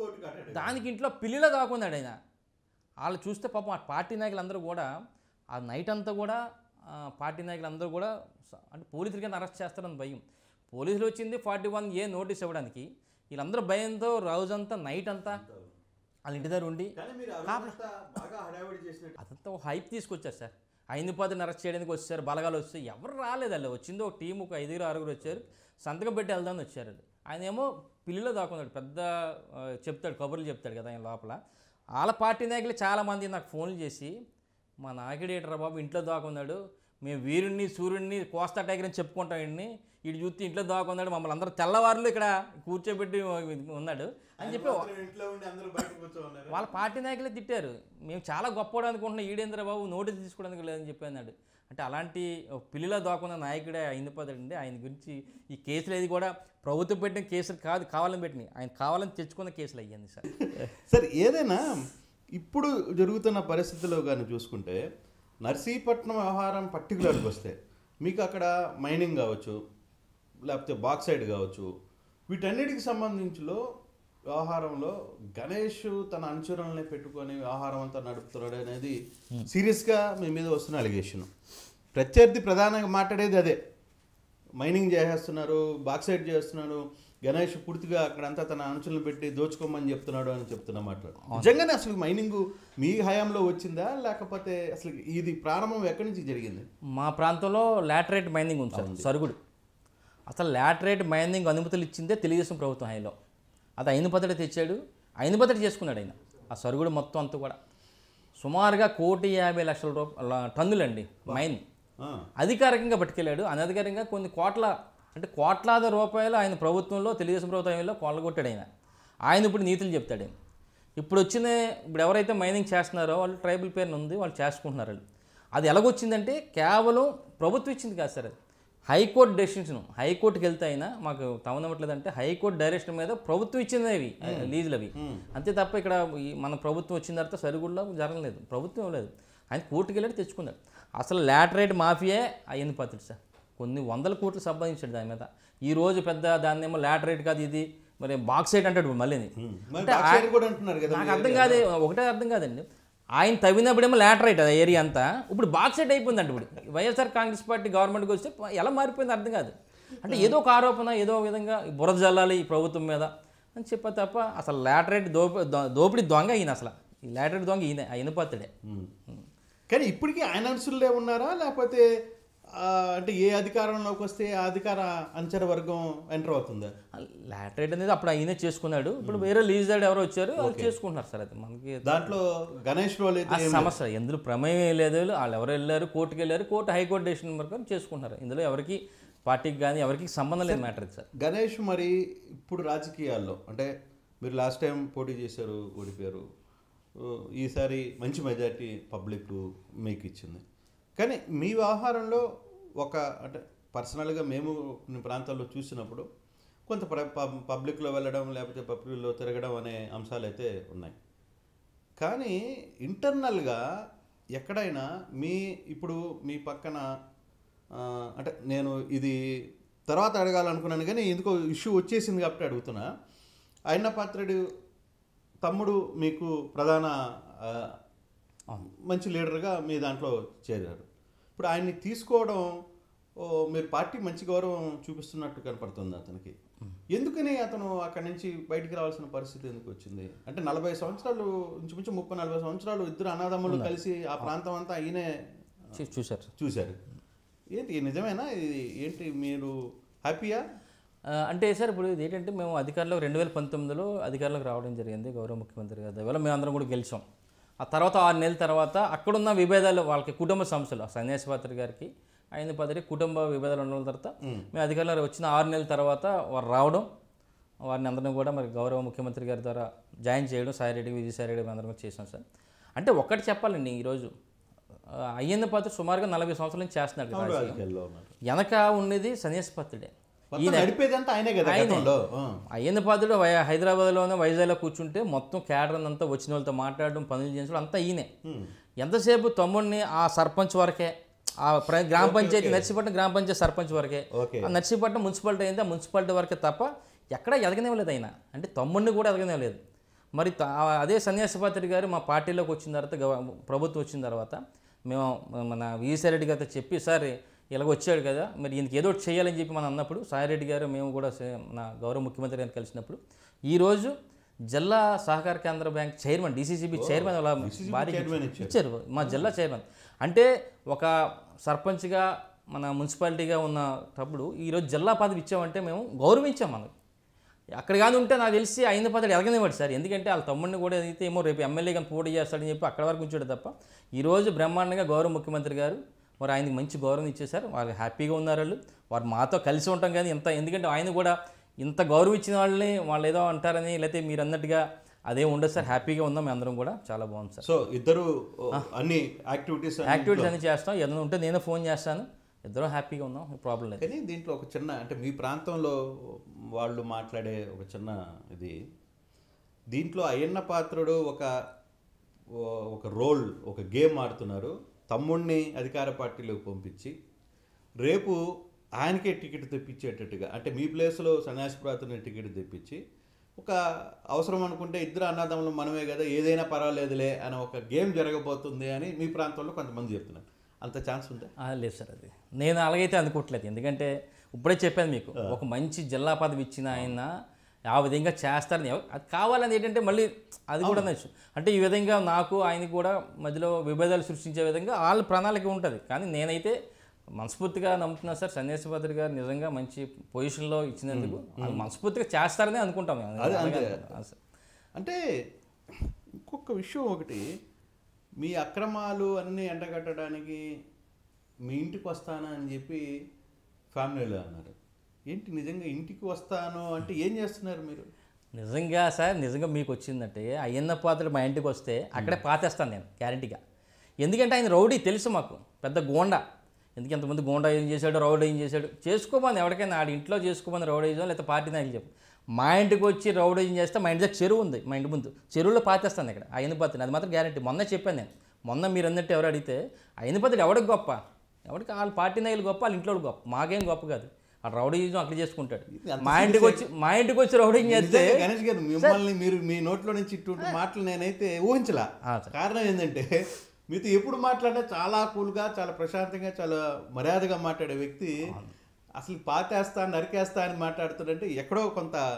దానికి ఇంట్లో పిల్లిలో దాక్కున్నాడు ఆయన వాళ్ళు చూస్తే పాపం ఆ పార్టీ నాయకులందరూ కూడా ఆ నైట్ అంతా కూడా ఆ, పార్టీ నాయకులందరూ కూడా స- అంటే పోలీసులకి అరెస్ట్ చేస్తారని భయం పోలీసులు వచ్చింది ఫార్టీ వన్ ఏ నోటీస్ ఇవ్వడానికి వీళ్ళందరూ భయంతో రోజంతా నైట్ అంతా వాళ్ళ ఇంటి దగ్గర ఉండి కానీ మీరు అవినంతా బాగా హడావిడి చేసినట్టు అదంతా ఒక హైప్ తీసుకొచ్చారు సార్ ఐదు పదిని అరెస్ట్ చేయడానికి వచ్చారు బలగాలు వచ్చి ఎవరు రాలేదు వాళ్ళు వచ్చింది ఒక టీం ఒక ఐదుగురు ఆరుగురు వచ్చారు సంతకం పెట్టి వెళ్దామని వచ్చారు వాళ్ళు. ఆయన ఏమో పిల్లిలో దాక్కున్నాడు పెద్ద ఆ, చెప్తాడు కబుర్లు చెప్తాడు కదా ఆయన లోపల వాళ్ళ పార్టీ నాయకులు చాలామంది నాకు ఫోన్లు చేసి మా నాయకుడు ఏంటరా బాబు ఇంట్లో దాక్కున్నాడు మేము వీరుణ్ణి సూర్యుడిని కోస్తా టైగర్ అని చెప్పుకుంటాం వీడిని వీడు చూస్తే ఇంట్లో దాక్కున్నాడు మమ్మల్ని అందరూ తెల్లవారులు ఇక్కడ కూర్చోబెట్టి ఉన్నాడు అని చెప్పి మాత్రం ఇంట్లో ఉండి అందరూ బయట కూర్చోన్నారు వాళ్ళ పార్టీ నాయకులే తిట్టారు మేము చాలా గొప్పవాడు అనుకుంటున్నాం ఈడేంద్ర బాబు నోటీస్ తీసుకోవడానికి లేదని చెప్పి అన్నాడు అంటే అలాంటి పిల్లిలో దాక్కున్న నాయకుడే అయిపోతాడండి ఆయన గురించి ఈ కేసులు ఏది కూడా ప్రభుత్వం పెట్టిన కేసులు కాదు కావాలని పెట్టినాయి ఆయన కావాలని తెచ్చుకున్న కేసులు అయ్యింది సార్ సార్ ఏదైనా ఇప్పుడు జరుగుతున్న పరిస్థితుల్లో కానీ చూసుకుంటే నర్సీపట్నం వ్యవహారం పర్టికులర్గా వస్తే మీకు అక్కడ మైనింగ్ కావచ్చు లేకపోతే బాక్సైడ్ కావచ్చు వీటన్నిటికి సంబంధించిలో వ్యవహారంలో గణేష్ తన అనుచరులనే పెట్టుకొని వ్యవహారం అంతా నడుపుతున్నాడు అనేది సీరియస్గా మీ మీద వస్తున్న అలిగేషన్ ప్రత్యర్థి ప్రధానంగా మాట్లాడేది అదే మైనింగ్ చేసేస్తున్నారు బాక్సైడ్ చేస్తున్నాడు గణేష్ పూర్తిగా అక్కడంతా తన అంచులను పెట్టి దోచుకోమని చెప్తున్నాడు అని చెప్తున్న మాట్లాడు నిజంగానే అసలు మైనింగ్ మీ హయాంలో వచ్చిందా లేకపోతే అసలు ఇది ప్రారంభం ఎక్కడి నుంచి జరిగింది మా ప్రాంతంలో లాటరైట్ మైనింగ్ ఉంది సార్ సరుగుడు అసలు లాటరైట్ మైనింగ్ అనుమతులు ఇచ్చిందే తెలుగుదేశం ప్రభుత్వం హైలో అది అయిన పద్ధతి తెచ్చాడు అయిన పద్ధతి చేసుకున్నాడు ఆయన ఆ సరుగుడు మొత్తం అంతా కూడా సుమారుగా కోటి యాభై లక్షల రూపాయల టన్నులండి మైన్ ఆ, అధికారికంగా పట్టుకెళ్ళాడు అనధికారికంగా కొన్ని కోట్ల అంటే కోట్లాది రూపాయలు ఆయన ప్రభుత్వంలో తెలుగుదేశం ప్రభుత్వంలో కొల్లగొట్టాడు ఆయన ఆయన ఇప్పుడు నీతులు చెప్తాడు ఆయన. ఇప్పుడు వచ్చిన ఇప్పుడు ఎవరైతే మైనింగ్ చేస్తున్నారో వాళ్ళు ట్రైబల్ పేరున ఉంది వాళ్ళు చేసుకుంటున్నారు వాళ్ళు అది ఎలాగొచ్చిందంటే కేవలం ప్రభుత్వం ఇచ్చింది కాదు సార్ అది హైకోర్టు డెసిషన్ హైకోర్టుకి వెళ్తే అయినా మాకు తమనవ్వట్లేదంటే హైకోర్టు డైరెక్షన్ మీద ప్రభుత్వం ఇచ్చింది అవి లీజులు అవి అంతే తప్ప ఇక్కడ ఈ మన ప్రభుత్వం వచ్చిన తర్వాత సరిగుడిలో జరగలేదు ప్రభుత్వం లేదు ఆయన కోర్టుకి వెళ్ళి తెచ్చుకున్నాడు అసలు లాటరైట్ మాఫియే అయ్యింది పత్రుడు సార్ కొన్ని వందల కోట్లు సంపాదించాడు దాని మీద ఈ రోజు పెద్ద దాన్ని ఏమో లాటరైట్ కాదు ఇది మరి బాక్సైట్ అంటాడు మళ్ళీ మరి బాక్సైడ్ కూడా అంటున్నారు కదా నాకు అర్థం కాదు ఒకటే అర్థం కాదండి ఆయన తవ్వినప్పుడేమో లాటరైట్ అది ఏరియా అంతా ఇప్పుడు బాక్సైట్ అయిపోయిందంట ఇప్పుడు వైఎస్ఆర్ కాంగ్రెస్ పార్టీ గవర్నమెంట్కి వస్తే ఎలా మారిపోయింది అర్థం కాదు అంటే ఏదో ఒక ఆరోపణ ఏదో ఒక విధంగా బురద జల్లాలి ఈ ప్రభుత్వం మీద అని చెప్పే తప్ప అసలు లాటరైట్ దోపి దో- దోపిడీ దొంగ ఈయన అసలు ఈ లాటరీ దొంగ ఈయన ఆ ఇనపత్తుడే ఉమ్. కానీ ఇప్పటికీ ఆయన అనుసులే ఉన్నారా లేకపోతే ఆ, అంటే ఏ అధికారంలోకి వస్తే ఆ అధికార అంచర వర్గం ఎంటర్ అవుతుందా లాటరీ అనేది అప్పుడు ఆయనే చేసుకున్నాడు ఇప్పుడు వేరే లీజర్డ్ ఎవరో వచ్చారు వాళ్ళు చేసుకుంటున్నారు సార్ అది మనకి దాంట్లో గణేష్ రోల్ ఆ అయితే సమస్య ఎందులో ప్రమేయం ఏం లేదు వాళ్ళు ఎవరు వెళ్ళారు కోర్టుకి వెళ్ళారు కోర్టు హైకోర్టు డెసిషన్ ప్రకారం చేసుకుంటున్నారు ఇందులో ఎవరికి పార్టీకి కానీ ఎవరికి సంబంధం లేదు మ్యాటర్ ఇది సార్ గణేష్ మరి ఇప్పుడు రాజకీయాల్లో అంటే మీరు లాస్ట్ టైం పోటీ చేశారు ఓడిపోయారు ఓ, ఈసారి మంచి మెజార్టీ పబ్లిక్ మీకు ఇచ్చింది కానీ మీ వ్యవహారంలో ఒక అంటే పర్సనల్గా మేము కొన్ని ప్రాంతాల్లో చూసినప్పుడు కొంత ప్ర- పబ్- పబ్లిక్లో వెళ్ళడం లేకపోతే పబ్లిక్లో తిరగడం అనే అంశాలు అయితే ఉన్నాయి కానీ ఇంటర్నల్గా ఎక్కడైనా మీ ఇప్పుడు మీ పక్కన ఆ, అంటే నేను ఇది తర్వాత అడగాలనుకున్నాను కానీ ఎందుకో ఇష్యూ వచ్చేసింది కాబట్టి అడుగుతున్నా అయిన పాత్రుడు తమ్ముడు మీకు ప్రధాన ఆ, మంచి లీడర్గా మీ దాంట్లో చేరారు ఇప్పుడు ఆయన్ని తీసుకోవడం ఓ, మీరు పార్టీ మంచి గౌరవం చూపిస్తున్నట్టు కనపడుతుంది అతనికి ఎందుకని అతను అక్కడి నుంచి బయటికి రావాల్సిన పరిస్థితి ఎందుకు వచ్చింది అంటే నలభై సంవత్సరాలు ఇంచుమించు ముప్పై నలభై సంవత్సరాలు ఇద్దరు అన్నదమ్ములు కలిసి ఆ ప్రాంతం అంతా ఆయనే చూ- చూశారు సార్ చూశారు ఏంటి నిజమేనా ఇది ఏంటి మీరు హ్యాపీయా ఆ, అంటే సార్ ఇప్పుడు ఇది ఏంటంటే మేము అధికారంలో రెండు వేల పంతొమ్మిదిలో అధికారంలోకి రావడం జరిగింది గౌరవ ముఖ్యమంత్రి గారి వల్ల మేము అందరం కూడా గెలిచాం ఆ తర్వాత ఆరు నెలల తర్వాత అక్కడున్న విభేదాలు వాళ్ళకి కుటుంబ సమస్యలు సన్యాసి పాత్రి గారికి ఆయన పదరి కుటుంబ విభేదాలు ఉండడం తర్వాత మేము అధికారంలో వచ్చిన ఆరు నెలల తర్వాత వారు రావడం వారిని అందరం కూడా మరి గౌరవ ముఖ్యమంత్రి గారి ద్వారా జాయిన్ చేయడం సాయిరెడ్డి విజయసాయిరెడ్డి మేము అందరం కూడా చేసాం సార్ అంటే ఒక్కటి చెప్పాలండి ఈరోజు ఆ, అయ్యన్న పాత్ర సుమారుగా నలభై సంవత్సరాల నుంచి చేస్తున్నాడు కదా రాజకీయం. రాజకీయాల్లో ఉన్నారు వెనక ఉండేది సన్యాసి పాత్రుడే మొత్తం నడిపేదంతా ఆయనే కదా గతంలో ఆ. అయ్యన్న పాత్రుడు వై హైదరాబాద్లోనే వైజాగ్లో కూర్చుంటే మొత్తం క్యాడర్ అంతా వచ్చిన వాళ్ళతో మాట్లాడడం పనులు చేయించడం అంతా ఈయనే ఎంతసేపు తమ్ముడిని ఆ సర్పంచ్ వరకే ఆ ప్ర- గ్రామ పంచాయతీ నర్సీపట్నం గ్రామ పంచాయతీ సర్పంచ్ వరకే ఓకే ఆ నర్సీపట్నం మున్సిపాలిటీ అయింది ఆ మున్సిపాలిటీ వరకే తప్ప ఎక్కడ ఎదగనివ్వలేదు ఆయన అంటే తమ్ముడిని కూడా ఎదగనివ్వలేదు మరి త- ఆ అదే సన్యాసి పాత్రి గారు మా పార్టీలోకి వచ్చిన తర్వాత గవ- ప్రభుత్వం వచ్చిన తర్వాత మేము మన విజయసాయిరెడ్డి గారితో చెప్పి సార్ ఇలాగ వచ్చాడు కదా మరి ఈయనకి ఏదో ఒకటి చేయాలని చెప్పి మనం అన్నప్పుడు సాయిరెడ్డి గారు మేము కూడా సే- మన గౌరవ ముఖ్యమంత్రి గారిని కలిసినప్పుడు ఈరోజు జిల్లా సహకార కేంద్ర బ్యాంక్ చైర్మన్ డిసిసిబి చైర్మన్ అలా భారీ చైర్మన్ ఇచ్చారు ఇచ్చారు మా జిల్లా చైర్మన్ అంటే ఒక సర్పంచ్గా మన మున్సిపాలిటీగా ఉన్నప్పుడు ఈరోజు జిల్లా పదవి ఇచ్చామంటే మేము గౌరవించాం మనం అక్కడ కానీ ఉంటే నాకు తెలిసి అయిన పదవి ఎదగనివ్వడు సార్ ఎందుకంటే వాళ్ళ తమ్ముడిని కూడా అయితే ఏమో రేపు ఎమ్మెల్యే కానీ పోటీ చేస్తాడని చెప్పి అక్కడ వరకు ఉంచాడు తప్ప ఈరోజు బ్రహ్మాండంగా గౌరవ ముఖ్యమంత్రి గారు మరి ఆయనకి మంచి గౌరవం ఇచ్చేశారు వాళ్ళు హ్యాపీగా ఉన్నారు వాళ్ళు వారు మాతో కలిసి ఉంటాం కానీ ఇంత ఎందుకంటే ఆయన కూడా ఇంత గౌరవం ఇచ్చిన వాళ్ళని వాళ్ళు ఏదో అంటారని లేకపోతే మీరు అన్నట్టుగా అదే ఉండదు సార్ హ్యాపీగా ఉన్నాం మేము అందరం కూడా చాలా బాగుంది సార్ సో ఇద్దరు ఓ, అన్ని యాక్టివిటీస్ అన్ని యాక్టివిటీస్ అన్ని చేస్తాం ఏదైనా ఉంటే నేనే ఫోన్ చేస్తాను ఇద్దరం హ్యాపీగా ఉన్నాం ప్రాబ్లం లేదు కానీ దీంట్లో ఒక చిన్న అంటే మీ ప్రాంతంలో వాళ్ళు మాట్లాడే ఒక చిన్న ఇది దీంట్లో అయ్యన్న పాత్రుడు ఒక ఓ- ఒక రోల్ ఒక గేమ్ ఆడుతున్నారు తమ్ముడిని అధికార పార్టీలోకి పంపించి రేపు ఆయనకే టికెట్ తెప్పించేటట్టుగా అంటే మీ ప్లేస్లో సన్యాసి ప్రాతుని టికెట్ తెప్పించి ఒక అవసరం అనుకుంటే ఇద్దరు అన్నదమ్ములు మనమే కదా ఏదైనా పర్వాలేదులే అని ఒక గేమ్ జరగబోతుంది అని మీ ప్రాంతంలో కొంతమంది చెప్తున్నారు అంత ఛాన్స్ ఉందా ఆ, లేదు సార్ అది నేను అలాగైతే అనుకోవట్లేదు ఎందుకంటే ఇప్పుడే చెప్పాను మీకు ఒక మంచి జిల్లా పదవి ఇచ్చిన ఆయన ఆ విధంగా చేస్తారని ఎవ- అది కావాలని ఏంటంటే మళ్ళీ అది కూడా నచ్చు అంటే ఈ విధంగా నాకు ఆయనకి కూడా మధ్యలో విభేదాలు సృష్టించే విధంగా వాళ్ళ ప్రణాళిక ఉంటుంది కానీ నేనైతే మనస్ఫూర్తిగా నమ్ముతున్నా సార్ సన్యాసి పాత్రి గారు నిజంగా మంచి పొజిషన్లో ఇచ్చినందుకు వాళ్ళు మనస్ఫూర్తిగా చేస్తారని అనుకుంటాం మేము. అదే, అలాగే అంతే. అనుకుంటాం. ఆ, సార్. అంటే ఇంకొక విషయం ఒకటి మీ అక్రమాలు అన్నీ ఎండగట్టడానికి మీ ఇంటికి వస్తాను అని చెప్పి ఫ్యామిలీలో అన్నారు ఏంటి నిజంగా ఇంటికి వస్తాను అంటే ఏం చేస్తున్నారు మీరు నిజంగా సార్ నిజంగా మీకు వచ్చిందంటే అయ్యన్న పాత్ర మా ఇంటికి వస్తే అక్కడే పాతేస్తాను నేను గ్యారంటీగా ఎందుకంటే ఆయన రౌడీ తెలుసు మాకు పెద్ద గోండా ఎందుకు ఎంతమంది గోండా ఏం చేశాడు రౌడీ ఏం చేశాడు చేసుకోమని ఎవరికైనా ఆడి ఇంట్లో చేసుకోమని రౌడీజం లేకపోతే పార్టీ నాయకులు చెప్పు మా ఇంటికి వచ్చి రౌడీజం చేస్తే మా ఇంటి దగ్గర చెరువు ఉంది మా ఇంటి ముందు చెరువులో పాతేస్తాను ఇక్కడ అయ్యన్న పాత్ర అది మాత్రం గ్యారంటీ మొన్న చెప్పాను నేను మొన్న మీరు అన్నట్టు ఎవరు అడిగితే అయ్యన్న పాత్ర ఎవడికి గొప్ప ఎవరికి వాళ్ళ పార్టీ నాయకులు గొప్ప వాళ్ళ ఇంట్లో వాళ్ళు గొప్ప మాకేం గొప్ప కాదు ఆ రౌడీజం అక్కడ చేసుకుంటాడు మా ఇంటికి వచ్చి మా ఇంటికి వచ్చి రౌడీజం చేస్తే నిజంగా గణేష్ గారు మిమ్మల్ని మీరు మీ నోట్లో నుంచి ఇటువంటి మాటలు నేనైతే ఊహించలా ఆ, సార్. కారణం ఏంటంటే మీతో ఎప్పుడు మాట్లాడినా చాలా కూల్గా చాలా ప్రశాంతంగా చాలా మర్యాదగా మాట్లాడే వ్యక్తి అసలు పాతేస్తా నరికేస్తా అని మాట్లాడుతుందంటే ఎక్కడో కొంత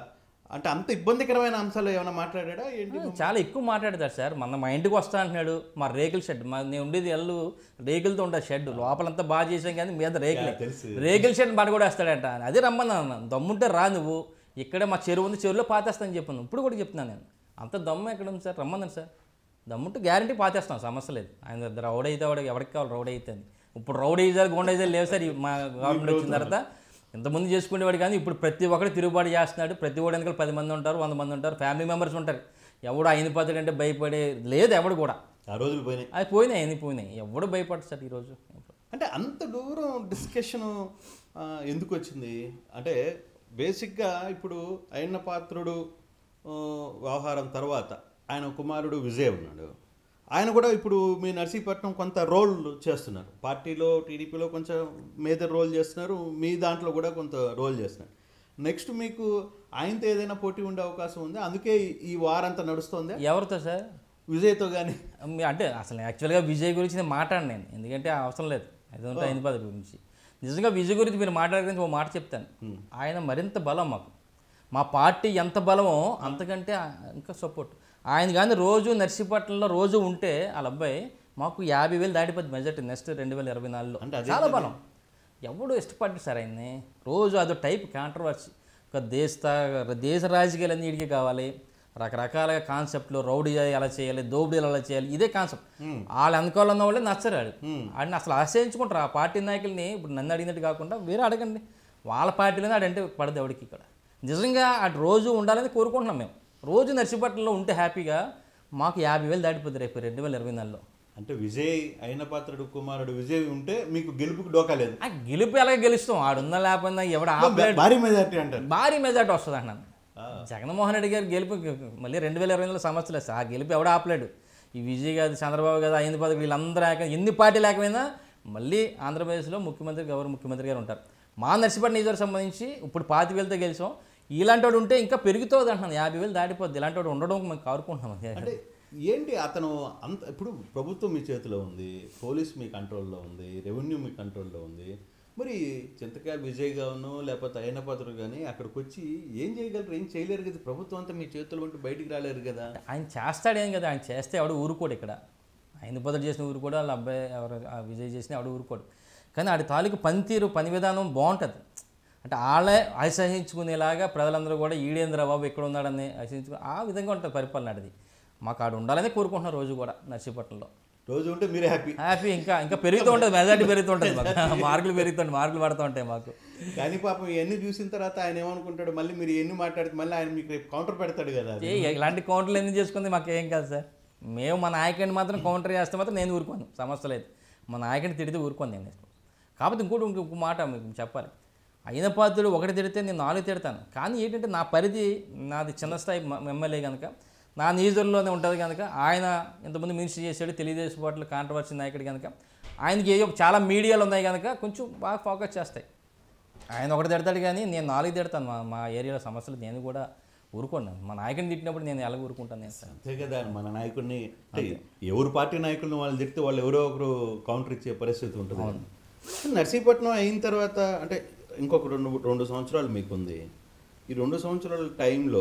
అంటే అంత ఇబ్బందికరమైన అంశాలు ఏమైనా మాట్లాడా ఏంటి చాలా ఎక్కువ మాట్లాడతాడు సార్ మన మా ఇంటికి వస్తా అంటున్నాడు మా రేకుల షెడ్ మా నేను ఉండేది ఎల్లు రేకులతో ఉంటుంది షెడ్ లోపలంతా బాగా చేసాం కానీ మీద రేకులే తెలుసు. రేకుల షెడ్ బడ కూడా వేస్తాడంట అదే రమ్మన్నా అన్నాను దమ్ముంటే రా నువ్వు ఇక్కడే మా చెరువు ఉంది చెరువులో పాతేస్తాను చెప్పాను ఇప్పుడు కూడా చెప్తున్నాను నేను అంత దమ్ము ఎక్కడ ఉంది సార్ రమ్మన్నాను సార్ దమ్ముంటే గ్యారంటీ పాతేస్తాం సమస్య లేదు ఆయన రౌడ్ అయితే వాడు ఎవరికి కావాలి రౌడ్ అయితే అని ఇప్పుడు రౌడ్ అయ్యేసారు గోండ అయితే లేవు సార్ ఈ మా గవర్నమెంట్ వచ్చిన తర్వాత ఇంతకుముందు చేసుకునేవాడు కానీ ఇప్పుడు ప్రతి ఒక్కరు తిరుగుబాటు చేస్తున్నాడు ప్రతి ఒక్కడు వెనకాల పది మంది ఉంటారు వంద మంది ఉంటారు ఫ్యామిలీ మెంబర్స్ ఉంటారు ఎవడు అయిన పద్ధతి అంటే భయపడే లేదు ఎవడు కూడా ఆ రోజులు పోయినాయి అది పోయినాయి అన్ని పోయినాయి ఎవడు భయపడదు సార్ ఈరోజు అంటే అంత దూరం డిస్కషన్ ఎందుకు వచ్చింది అంటే బేసిక్గా ఇప్పుడు అయిన పాత్రుడు ఆ, వ్యవహారం తర్వాత ఆయన కుమారుడు విజయ్ ఉన్నాడు ఆయన కూడా ఇప్పుడు మీ నర్సీపట్నం కొంత రోల్ చేస్తున్నారు పార్టీలో టీడీపీలో కొంచెం మేజర్ రోల్ చేస్తున్నారు మీ దాంట్లో కూడా కొంత రోల్ చేస్తున్నారు నెక్స్ట్ మీకు ఆయనతో ఏదైనా పోటీ ఉండే అవకాశం ఉంది అందుకే ఈ వారంతా నడుస్తుంది ఎవరితో సార్ విజయ్తో కానీ మీ- అంటే అసలు యాక్చువల్గా విజయ్ గురించి నేను మాట్లాడను నేను ఎందుకంటే అవసరం లేదు అది ఉంటే అయిన పద్ధతి గురించి నిజంగా విజయ్ గురించి మీరు మాట్లాడే ఒక మాట చెప్తాను ఆయన మరింత బలం మాకు మా పార్టీ ఎంత బలమో అంతకంటే ఆ- ఇంకా సపోర్ట్ ఆయన కానీ రోజు నర్సీపట్నంలో రోజు ఉంటే వాళ్ళ అబ్బాయి మాకు యాభై వేలు దాటిపోద్ది మెజార్టీ నెక్స్ట్ రెండు వేల ఇరవై నాలుగులో అంటే అదే చాలా బలం ఎవడు ఇష్టపడ్డు సార్ ఆయన్ని రోజు అదో టైప్ కాంట్రవర్సీ ఒక దేశ దేశ రాజకీయాలన్నీ వీడికి కావాలి రకరకాల కాన్సెప్ట్లు రౌడీ ఎలా చేయాలి దోపిడీలు ఎలా చేయాలి ఇదే కాన్సెప్ట్ వాళ్ళు అనుకోవాలి ఉన్న వాళ్ళే నచ్చరు వాడు ఆడిని అసలు ఆశ్రయించుకుంటారు ఆ పార్టీ నాయకుల్ని ఇప్పుడు నన్ను అడిగినట్టు కాకుండా వేరే అడగండి వాళ్ళ పార్టీలోనే ఆడంటే పడదు ఎవడికి ఇక్కడ నిజంగా అటు రోజు ఉండాలని కోరుకుంటున్నాం మేము రోజు నర్సీపట్నంలో ఉంటే హ్యాపీగా మాకు యాభై వేలు దాటిపోద్ది రేపు రెండు వేల ఇరవై నాలుగులో అంటే విజయ్ అయిన పాత్రుడు కుమారుడు విజయ్ ఉంటే మీకు గెలుపుకి డోకా లేదు ఆ గెలుపు ఎలా గెలుస్తాం ఆడున్నా లేకపోయినా ఎవడ ఆపలేడు భారీ మెజార్టీ అంటారు భారీ మెజార్టీ వస్తుంది అన్నాను జగన్మోహన్ రెడ్డి గారి గెలుపు మళ్ళీ రెండు వేల ఇరవై సంవత్సరాలు లేదు సార్. ఆ గెలుపు ఎవడ ఆపలేడు ఈ విజయ్ గారు చంద్రబాబు గారు అయింది పదవి వీళ్ళందరూ ఏక- ఎన్ని పార్టీ లేకపోయినా మళ్ళీ ఆంధ్రప్రదేశ్లో ముఖ్యమంత్రి గౌరవ ముఖ్యమంత్రి గారు ఉంటారు మా నర్సిపట్నం నియోజకవర్గం సంబంధించి ఇప్పుడు పాతి వేలతో గెలిచాం ఇలాంటి వాడు ఉంటే ఇంకా పెరుగుతుంది అంటున్నాను యాభై వేలు దాటిపోద్ది ఇలాంటి వాడు ఉండడం మేము కోరుకుంటున్నాం అంటే ఏంటి అతను అంత ఇప్పుడు ప్రభుత్వం మీ చేతిలో ఉంది పోలీస్ మీ కంట్రోల్లో ఉంది రెవెన్యూ మీ కంట్రోల్లో ఉంది మరి చింతకాయ విజయ్ గాను లేకపోతే అయిన పాత్రుడు కానీ అక్కడికి వచ్చి ఏం చేయగలరు ఏం చేయలేరు కదా ప్రభుత్వం అంతా మీ చేతిలో ఉంటే బయటికి రాలేరు కదా ఆయన చేస్తాడేం కదా ఆయన చేస్తే ఎవడు ఊరుకోడు ఇక్కడ ఆయన బదులు చేసిన ఊరు కూడా వాళ్ళ అబ్బాయి ఎవరు ఆ విజయ్ చేసిన ఎవడు ఊరుకోడు కానీ ఆడి తాలూకు పనితీరు పని విధానం బాగుంటుంది అంటే వాళ్ళే అసహించుకునేలాగా ప్రజలందరూ కూడా ఈడేంద్ర బాబు ఎక్కడ ఉన్నాడని అసహించుకు ఆ విధంగా ఉంటుంది పరిపాలన ఆడిది మాకు ఆడు ఉండాలని కోరుకుంటున్నారు రోజు కూడా నర్సీపట్నంలో రోజు ఉంటే మీరే హ్యాపీ హ్యాపీ ఇంకా ఇంకా పెరుగుతూ ఉంటుంది మెజార్టీ పెరుగుతూ ఉంటుంది మాకు మార్కులు పెరుగుతుంటాయి మార్కులు పడుతూ ఉంటాయి మాకు కానీ పాపం ఇవన్నీ చూసిన తర్వాత ఆయన ఏమనుకుంటాడు మళ్ళీ మీరు ఎన్ని మాట్లాడితే మళ్ళీ ఆయన మీకు రేపు కౌంటర్ పెడతాడు కదా అది. ఏ ఇలాంటి కౌంటర్లు ఎందుకు చేసుకుంది మాకు ఏం కాదు సార్ మేము మా నాయకుడిని మాత్రం కౌంటర్ చేస్తే మాత్రం నేను ఊరుకోను సమస్య లేదు మా నాయకుడిని తిడితే ఊరుకోను నేను కాకపోతే ఇంకోటి ఇంకొక మాట మీకు చెప్పాలి అయిన పాత్రుడు ఒకటి తిడితే నేను నాలుగు తిడతాను కానీ ఏంటంటే నా పరిధి నాది చిన్న స్థాయి మ- ఎమ్మెల్యే కనుక నా నియోజకవర్గంలోనే ఉంటుంది కనుక ఆయన ఇంతకుముందు మినిస్టర్ చేశాడు తెలుగుదేశం పార్టీలో కాంట్రవర్సీ నాయకుడు కనుక ఆయనకి ఏదో చాలా మీడియాలు ఉన్నాయి కనుక కొంచెం బాగా ఫోకస్ చేస్తాయి ఆయన ఒకటి తిడతాడు కానీ నేను నాలుగు తిడతాను మా మా ఏరియాలో సమస్యలు నేను కూడా ఊరుకున్నాను మా నాయకుడిని తిట్టినప్పుడు నేను ఎలా ఊరుకుంటాను నేను సార్ అంతే కదా మన నాయకుడిని అంటే ఎవరు పార్టీ నాయకుడిని వాళ్ళు తిడితే వాళ్ళు ఎవరో ఒకరు కౌంటర్ ఇచ్చే పరిస్థితి ఉంటుంది నర్సీపట్నం అయిన తర్వాత అంటే ఇంకొక రెండు రెండు సంవత్సరాలు మీకుంది ఈ రెండు సంవత్సరాల టైంలో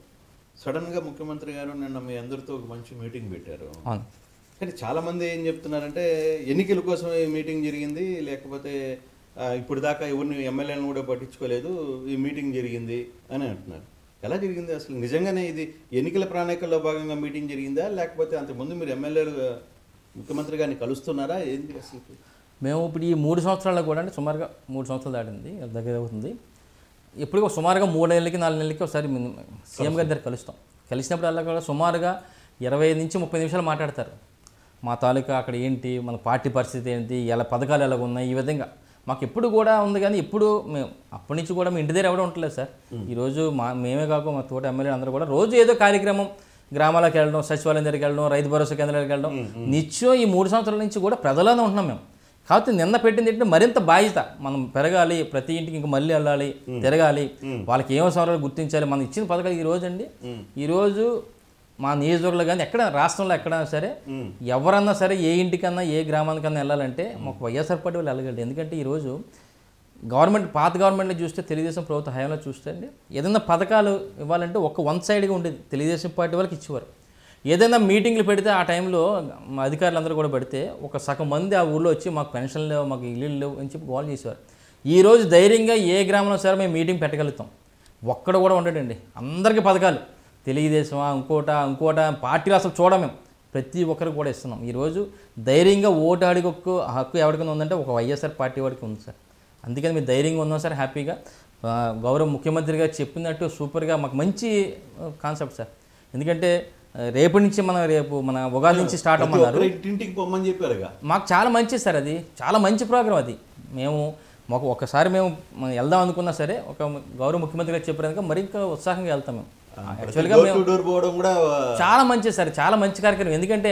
సడన్గా ముఖ్యమంత్రి గారు నిన్న మీ అందరితో ఒక మంచి మీటింగ్ పెట్టారు అవును కానీ చాలామంది ఏం చెప్తున్నారంటే ఎన్నికల కోసం ఈ మీటింగ్ జరిగింది లేకపోతే ఆ, ఇప్పుడు దాకా ఎవరిని ఎమ్మెల్యేలను కూడా పట్టించుకోలేదు ఈ మీటింగ్ జరిగింది అని అంటున్నారు ఎలా జరిగింది అసలు నిజంగానే ఇది ఎన్నికల ప్రణాళికల్లో భాగంగా మీటింగ్ జరిగిందా లేకపోతే అంతకుముందు మీరు ఎమ్మెల్యేలు ముఖ్యమంత్రి గారిని కలుస్తున్నారా ఏంటి అసలు మేము ఇప్పుడు ఈ మూడు సంవత్సరాల్లో కూడా అంటే సుమారుగా మూడు సంవత్సరాలు దాటింది దగ్గర అవుతుంది ఎప్పుడు సుమారుగా మూడు నెలలకి నాలుగు నెలలకి ఒకసారి మేము సీఎం గారి దగ్గర కలుస్తాం కలిసినప్పుడు అలా కూడా సుమారుగా ఇరవై నుంచి ముప్పై నిమిషాలు మాట్లాడతారు మా తాలూకా అక్కడ ఏంటి మన పార్టీ పరిస్థితి ఏంటి ఎలా పథకాలు ఎలాగ ఉన్నాయి ఈ విధంగా మాకు ఎప్పుడు కూడా ఉంది కానీ ఇప్పుడు మేము అప్పటి నుంచి కూడా మీ ఇంటి దగ్గర ఎవడో ఉండలేదు సార్ ఈరోజు మా మేమే కాక మా తోట ఎమ్మెల్యే అందరూ కూడా రోజు ఏదో కార్యక్రమం గ్రామాలకు వెళ్ళడం సచివాలయం దగ్గరికి వెళ్ళడం రైతు భరోసా కేంద్రాలకు వెళ్ళడం నిత్యం ఈ మూడు సంవత్సరాల నుంచి కూడా ప్రజల్లోనే ఉంటున్నాం మేము కాకపోతే నిన్న పెట్టింది ఏంటంటే మరింత బాధ్యత మనం పెరగాలి ప్రతి ఇంటికి ఇంకా మళ్ళీ వెళ్ళాలి తిరగాలి వాళ్ళకి ఏం అవసరాలు గుర్తించాలి మనం ఇచ్చిన పథకాలు ఈ రోజు అండి ఈ రోజు మా నియోజకవర్గంలో కానీ ఎక్కడ రాష్ట్రంలో ఎక్కడైనా సరే ఎవరన్నా సరే ఏ ఇంటికన్నా ఏ గ్రామానికన్నా వెళ్ళాలంటే మాకు వైఎస్ఆర్ పార్టీ వాళ్ళు వెళ్ళగలరు ఎందుకంటే ఈరోజు గవర్నమెంట్ పాత గవర్నమెంట్లో చూస్తే తెలుగుదేశం ప్రభుత్వ హయాంలో చూస్తే అండి ఏదైనా పథకాలు ఇవ్వాలంటే ఒక వన్ సైడ్గా ఉండేది తెలుగుదేశం పార్టీ వాళ్ళకి ఇచ్చేవారు ఏదైనా మీటింగ్లు పెడితే ఆ టైంలో మా అధికారులందరూ కూడా పెడితే ఒక సగం మంది ఆ ఊళ్ళో వచ్చి మాకు పెన్షన్ లేవు మాకు ఇల్లు లేవు అని చెప్పి గోల్ చేసేవారు ఈ రోజు ధైర్యంగా ఏ గ్రామంలో సరే మేము మీటింగ్ పెట్టగలుగుతాం ఒక్కడ కూడా ఉండడండి అందరికీ పథకాలు తెలుగుదేశమా ఇంకోట ఇంకోట పార్టీలు అసలు చూడం మేము ప్రతి ఒక్కరికి కూడా ఇస్తున్నాం ఈరోజు ధైర్యంగా ఓటు అడిగొక్కు హక్కు ఎవరికైనా ఉందంటే ఒక వైఎస్ఆర్ పార్టీ వాడికి ఉంది సార్ అందుకని మీరు ధైర్యంగా ఉన్నాం సార్ హ్యాపీగా ఆ, గౌరవ ముఖ్యమంత్రి గారు చెప్పినట్టు సూపర్గా మాకు మంచి కాన్సెప్ట్ సార్ ఎందుకంటే ఆ, రేపటి నుంచి మనం రేపు మన ఉగాది నుంచి స్టార్ట్ ప్రతి అమ్మన్నారు ఒక్కరు ఇంటింటికి పొమ్మని చెప్పారుగా మాకు చాలా మంచిది సార్ అది చాలా మంచి ప్రోగ్రామ్ అది మేము మాకు ఒకసారి మేము మనం వెళ్దాం అనుకున్నా సరే ఒక గౌరవ ముఖ్యమంత్రి గారు చెప్పినందుకు మరి ఇంకా ఉత్సాహంగా వెళ్తాం మేము యాక్చువల్గా డోర్ టు డోర్ పోవడం కూడా చాలా మంచిది సార్ చాలా మంచి కార్యక్రమం ఎందుకంటే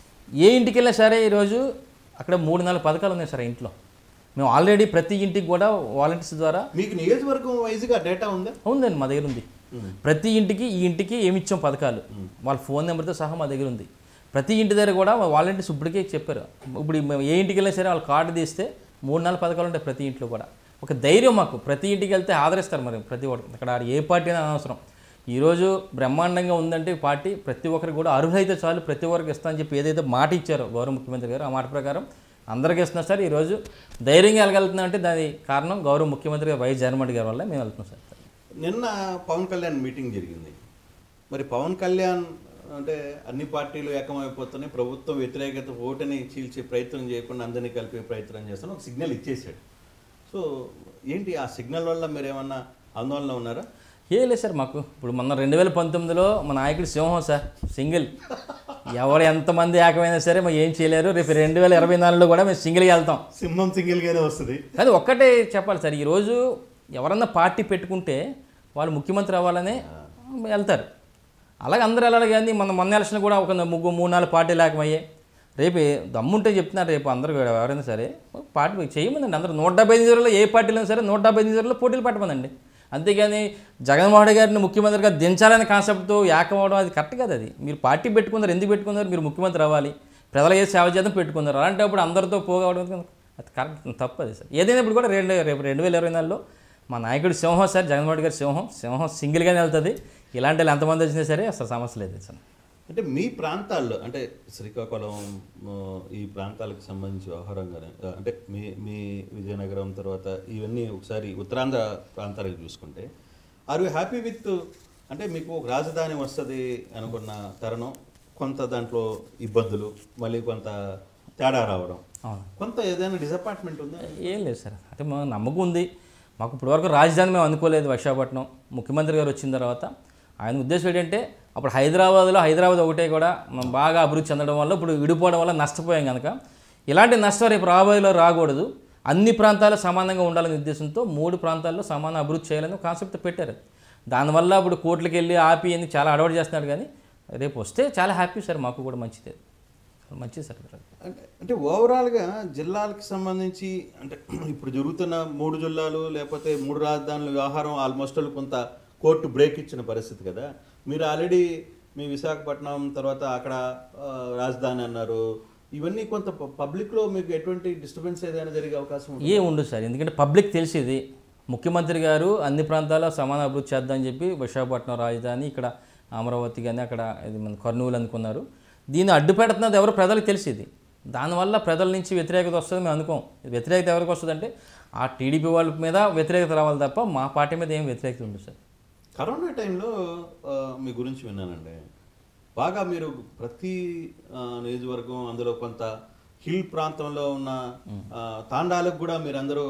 ఏ ఇంటికి వెళ్ళినా సరే ఈరోజు అక్కడ మూడు నాలుగు పథకాలు ఉన్నాయి సార్ ఆ ఇంట్లో మేము ఆల్రెడీ ప్రతి ఇంటికి కూడా వాలంటీర్స్ ద్వారా మీకు నియోజకవర్గం వైజ్గా డేటా ఉందా ఉందండి మా దగ్గర ఉంది ప్రతి ఇంటికి ఈ ఇంటికి ఏమి ఇచ్చాం పథకాలు వాళ్ళ ఫోన్ నెంబర్తో సహా మా దగ్గర ఉంది ప్రతి ఇంటి దగ్గర కూడా వాలంటీర్స్ ఇప్పటికే చెప్పారు ఇప్పుడు మేము ఏ ఇంటికి వెళ్ళినా సరే వాళ్ళు కార్డు తీస్తే మూడు నాలుగు పథకాలు ఉంటాయి ప్రతి ఇంట్లో కూడా ఒక ధైర్యం మాకు ప్రతి ఇంటికి వెళ్తే ఆదరిస్తారు మరి ప్రతి ఒక్కరు అక్కడ ఏ పార్టీ అయినా అనవసరం ఈరోజు బ్రహ్మాండంగా ఉందంటే ఈ పార్టీ ప్రతి ఒక్కరికి కూడా అర్హులైతే చాలు ప్రతి ఒక్కరికి ఇస్తామని చెప్పి ఏదైతే మాట ఇచ్చారో గౌరవ ముఖ్యమంత్రి గారు ఆ మాట ప్రకారం అందరికీ ఇస్తున్నారు సార్ ఈరోజు ధైర్యంగా వెళ్ళగలుగుతున్నాం అంటే దాని కారణం గౌరవ ముఖ్యమంత్రి గారు వైఎస్ జగన్మోహన్ రెడ్డి గారి వల్ల మేము వెళ్తున్నాం సార్ నిన్న పవన్ కళ్యాణ్ మీటింగ్ జరిగింది మరి పవన్ కళ్యాణ్ అంటే అన్ని పార్టీలు ఏకమైపోతున్నాయి ప్రభుత్వం వ్యతిరేకత ఓటుని చీల్చే ప్రయత్నం చేయకుండా అందరినీ కలిపే ప్రయత్నం చేస్తాను ఒక సిగ్నల్ ఇచ్చేసాడు సో ఏంటి ఆ సిగ్నల్ వల్ల మీరు ఏమన్నా ఆందోళన ఉన్నారా ఏ లేదు సార్ మాకు ఇప్పుడు మొన్న రెండు వేల పంతొమ్మిదిలో మా నాయకుడు సింహం సార్ సింగిల్ ఎవరు ఎంతమంది ఏకమైనా సరే మేము ఏం చేయలేరు రేపు రెండు వేల ఇరవై నాలుగులో కూడా మేము సింగిల్గా వెళ్తాం సింహం సింగిల్గానే వస్తుంది అది ఒక్కటే చెప్పాలి సార్ ఈరోజు ఎవరన్నా పార్టీ పెట్టుకుంటే వాళ్ళు ముఖ్యమంత్రి అవ్వాలని వెళ్తారు అలాగే అందరూ వెళ్ళాలి కానీ మన మొన్న ఎలక్షన్ కూడా ఒక ముగ్గురు మూడు నాలుగు పార్టీలు ఏకమయ్యాయి రేపు దమ్ముంటే చెప్తున్నారు రేపు అందరూ కూడా ఎవరైనా సరే పార్టీ చేయమందండి అందరూ నూట డెబ్బై ఐదు రోజుల్లో ఏ పార్టీలో సరే నూట డెబ్బై ఐదు రోజుల్లో పోటీలు పెట్టమందండి అంతేగాని జగన్మోహన్ రెడ్డి గారిని ముఖ్యమంత్రిగా దించాలనే కాన్సెప్ట్తో ఏకమవడం అది కరెక్ట్ కదా అది మీరు పార్టీ పెట్టుకున్నారు ఎందుకు పెట్టుకున్నారు మీరు ముఖ్యమంత్రి అవ్వాలి ప్రజలు ఏ సేవ చేద్దాం పెట్టుకున్నారు అలాంటప్పుడు అందరితో పోగవడం అది కరెక్ట్ తప్పు అది సార్ ఏదైనా ఇప్పుడు కూడా రెండు రేపు రెండు వేల ఇరవై నాలుగులో మా నాయకుడు సింహం సార్ జగన్మోహన్ రెడ్డి గారి సింహం సింహం సింగిల్గానే వెళ్తుంది ఇలాంటి వాళ్ళు ఎంతమంది వచ్చినా సరే అసలు సమస్య లేదు సార్ అంటే మీ ప్రాంతాల్లో అంటే శ్రీకాకుళం ఆ, ఈ ప్రాంతాలకు సంబంధించి వ్యవహారంగానే ఆ, అంటే మీ మీ విజయనగరం తర్వాత ఇవన్నీ ఒకసారి ఉత్తరాంధ్ర ప్రాంతాలకు చూసుకుంటే ఆర్ యూ హ్యాపీ విత్ అంటే మీకు ఒక రాజధాని వస్తుంది అనుకున్న తరుణం కొంత దాంట్లో ఇబ్బందులు మళ్ళీ కొంత తేడా రావడం అవును కొంత ఏదైనా డిసప్పాయింట్మెంట్ ఉందా ఏం లేదు సార్ అంటే మా నమ్మకం ఉంది మాకు ఇప్పటివరకు రాజధాని మేము అనుకోలేదు విశాఖపట్నం ముఖ్యమంత్రి గారు వచ్చిన తర్వాత ఆయన ఉద్దేశం ఏంటంటే అప్పుడు హైదరాబాద్లో హైదరాబాద్ ఒకటే కూడా మనం బాగా అభివృద్ధి చెందడం వల్ల ఇప్పుడు విడిపోవడం వల్ల నష్టపోయాం కనుక ఇలాంటి నష్టం రేపు రాబోయేలో రాకూడదు అన్ని ప్రాంతాలు సమానంగా ఉండాలనే ఉద్దేశంతో మూడు ప్రాంతాల్లో సమాన అభివృద్ధి చేయాలని కాన్సెప్ట్ పెట్టారు దానివల్ల ఇప్పుడు కోర్టులకు వెళ్ళి ఆపి అని చాలా అడవాటు చేస్తున్నాడు కానీ రేపు వస్తే చాలా హ్యాపీ సార్ మాకు కూడా మంచిదే మంచిది సార్ అంటే అంటే ఓవరాల్గా జిల్లాలకు సంబంధించి అంటే ఇప్పుడు జరుగుతున్న మూడు జిల్లాలు లేకపోతే మూడు రాజధానుల వ్యవహారం ఆల్మోస్ట్ కొంత కోర్టు బ్రేక్ ఇచ్చిన పరిస్థితి కదా మీరు ఆల్రెడీ మీ విశాఖపట్నం తర్వాత అక్కడ ఆ, రాజధాని అన్నారు ఇవన్నీ కొంత ప- పబ్లిక్లో మీకు ఎటువంటి డిస్టర్బెన్స్ ఏదైనా జరిగే అవకాశం ఉంది ఏ ఉండదు సార్ ఎందుకంటే పబ్లిక్ తెలిసేది ముఖ్యమంత్రి గారు అన్ని ప్రాంతాల్లో సమాన అభివృద్ధి చేద్దామని చెప్పి విశాఖపట్నం రాజధాని ఇక్కడ అమరావతి కానీ అక్కడ ఇది మన కర్నూలు అనుకున్నారు దీన్ని అడ్డు పెడుతున్నది ఎవరు ప్రజలకు తెలిసేది దానివల్ల ప్రజల నుంచి వ్యతిరేకత వస్తుంది మేము అనుకోం వ్యతిరేకత ఎవరికి వస్తుందంటే ఆ టీడీపీ వాళ్ళ మీద వ్యతిరేకత రావాలి తప్ప మా పార్టీ మీద ఏం వ్యతిరేకత ఉండదు సార్ కరోనా టైంలో ఆ, మీ గురించి విన్నానండి బాగా మీరు ప్రతి ఆ, నియోజకవర్గం అందులో కొంత హిల్ ప్రాంతంలో ఉన్న ఆ, తాండాలకు కూడా మీరు అందరూ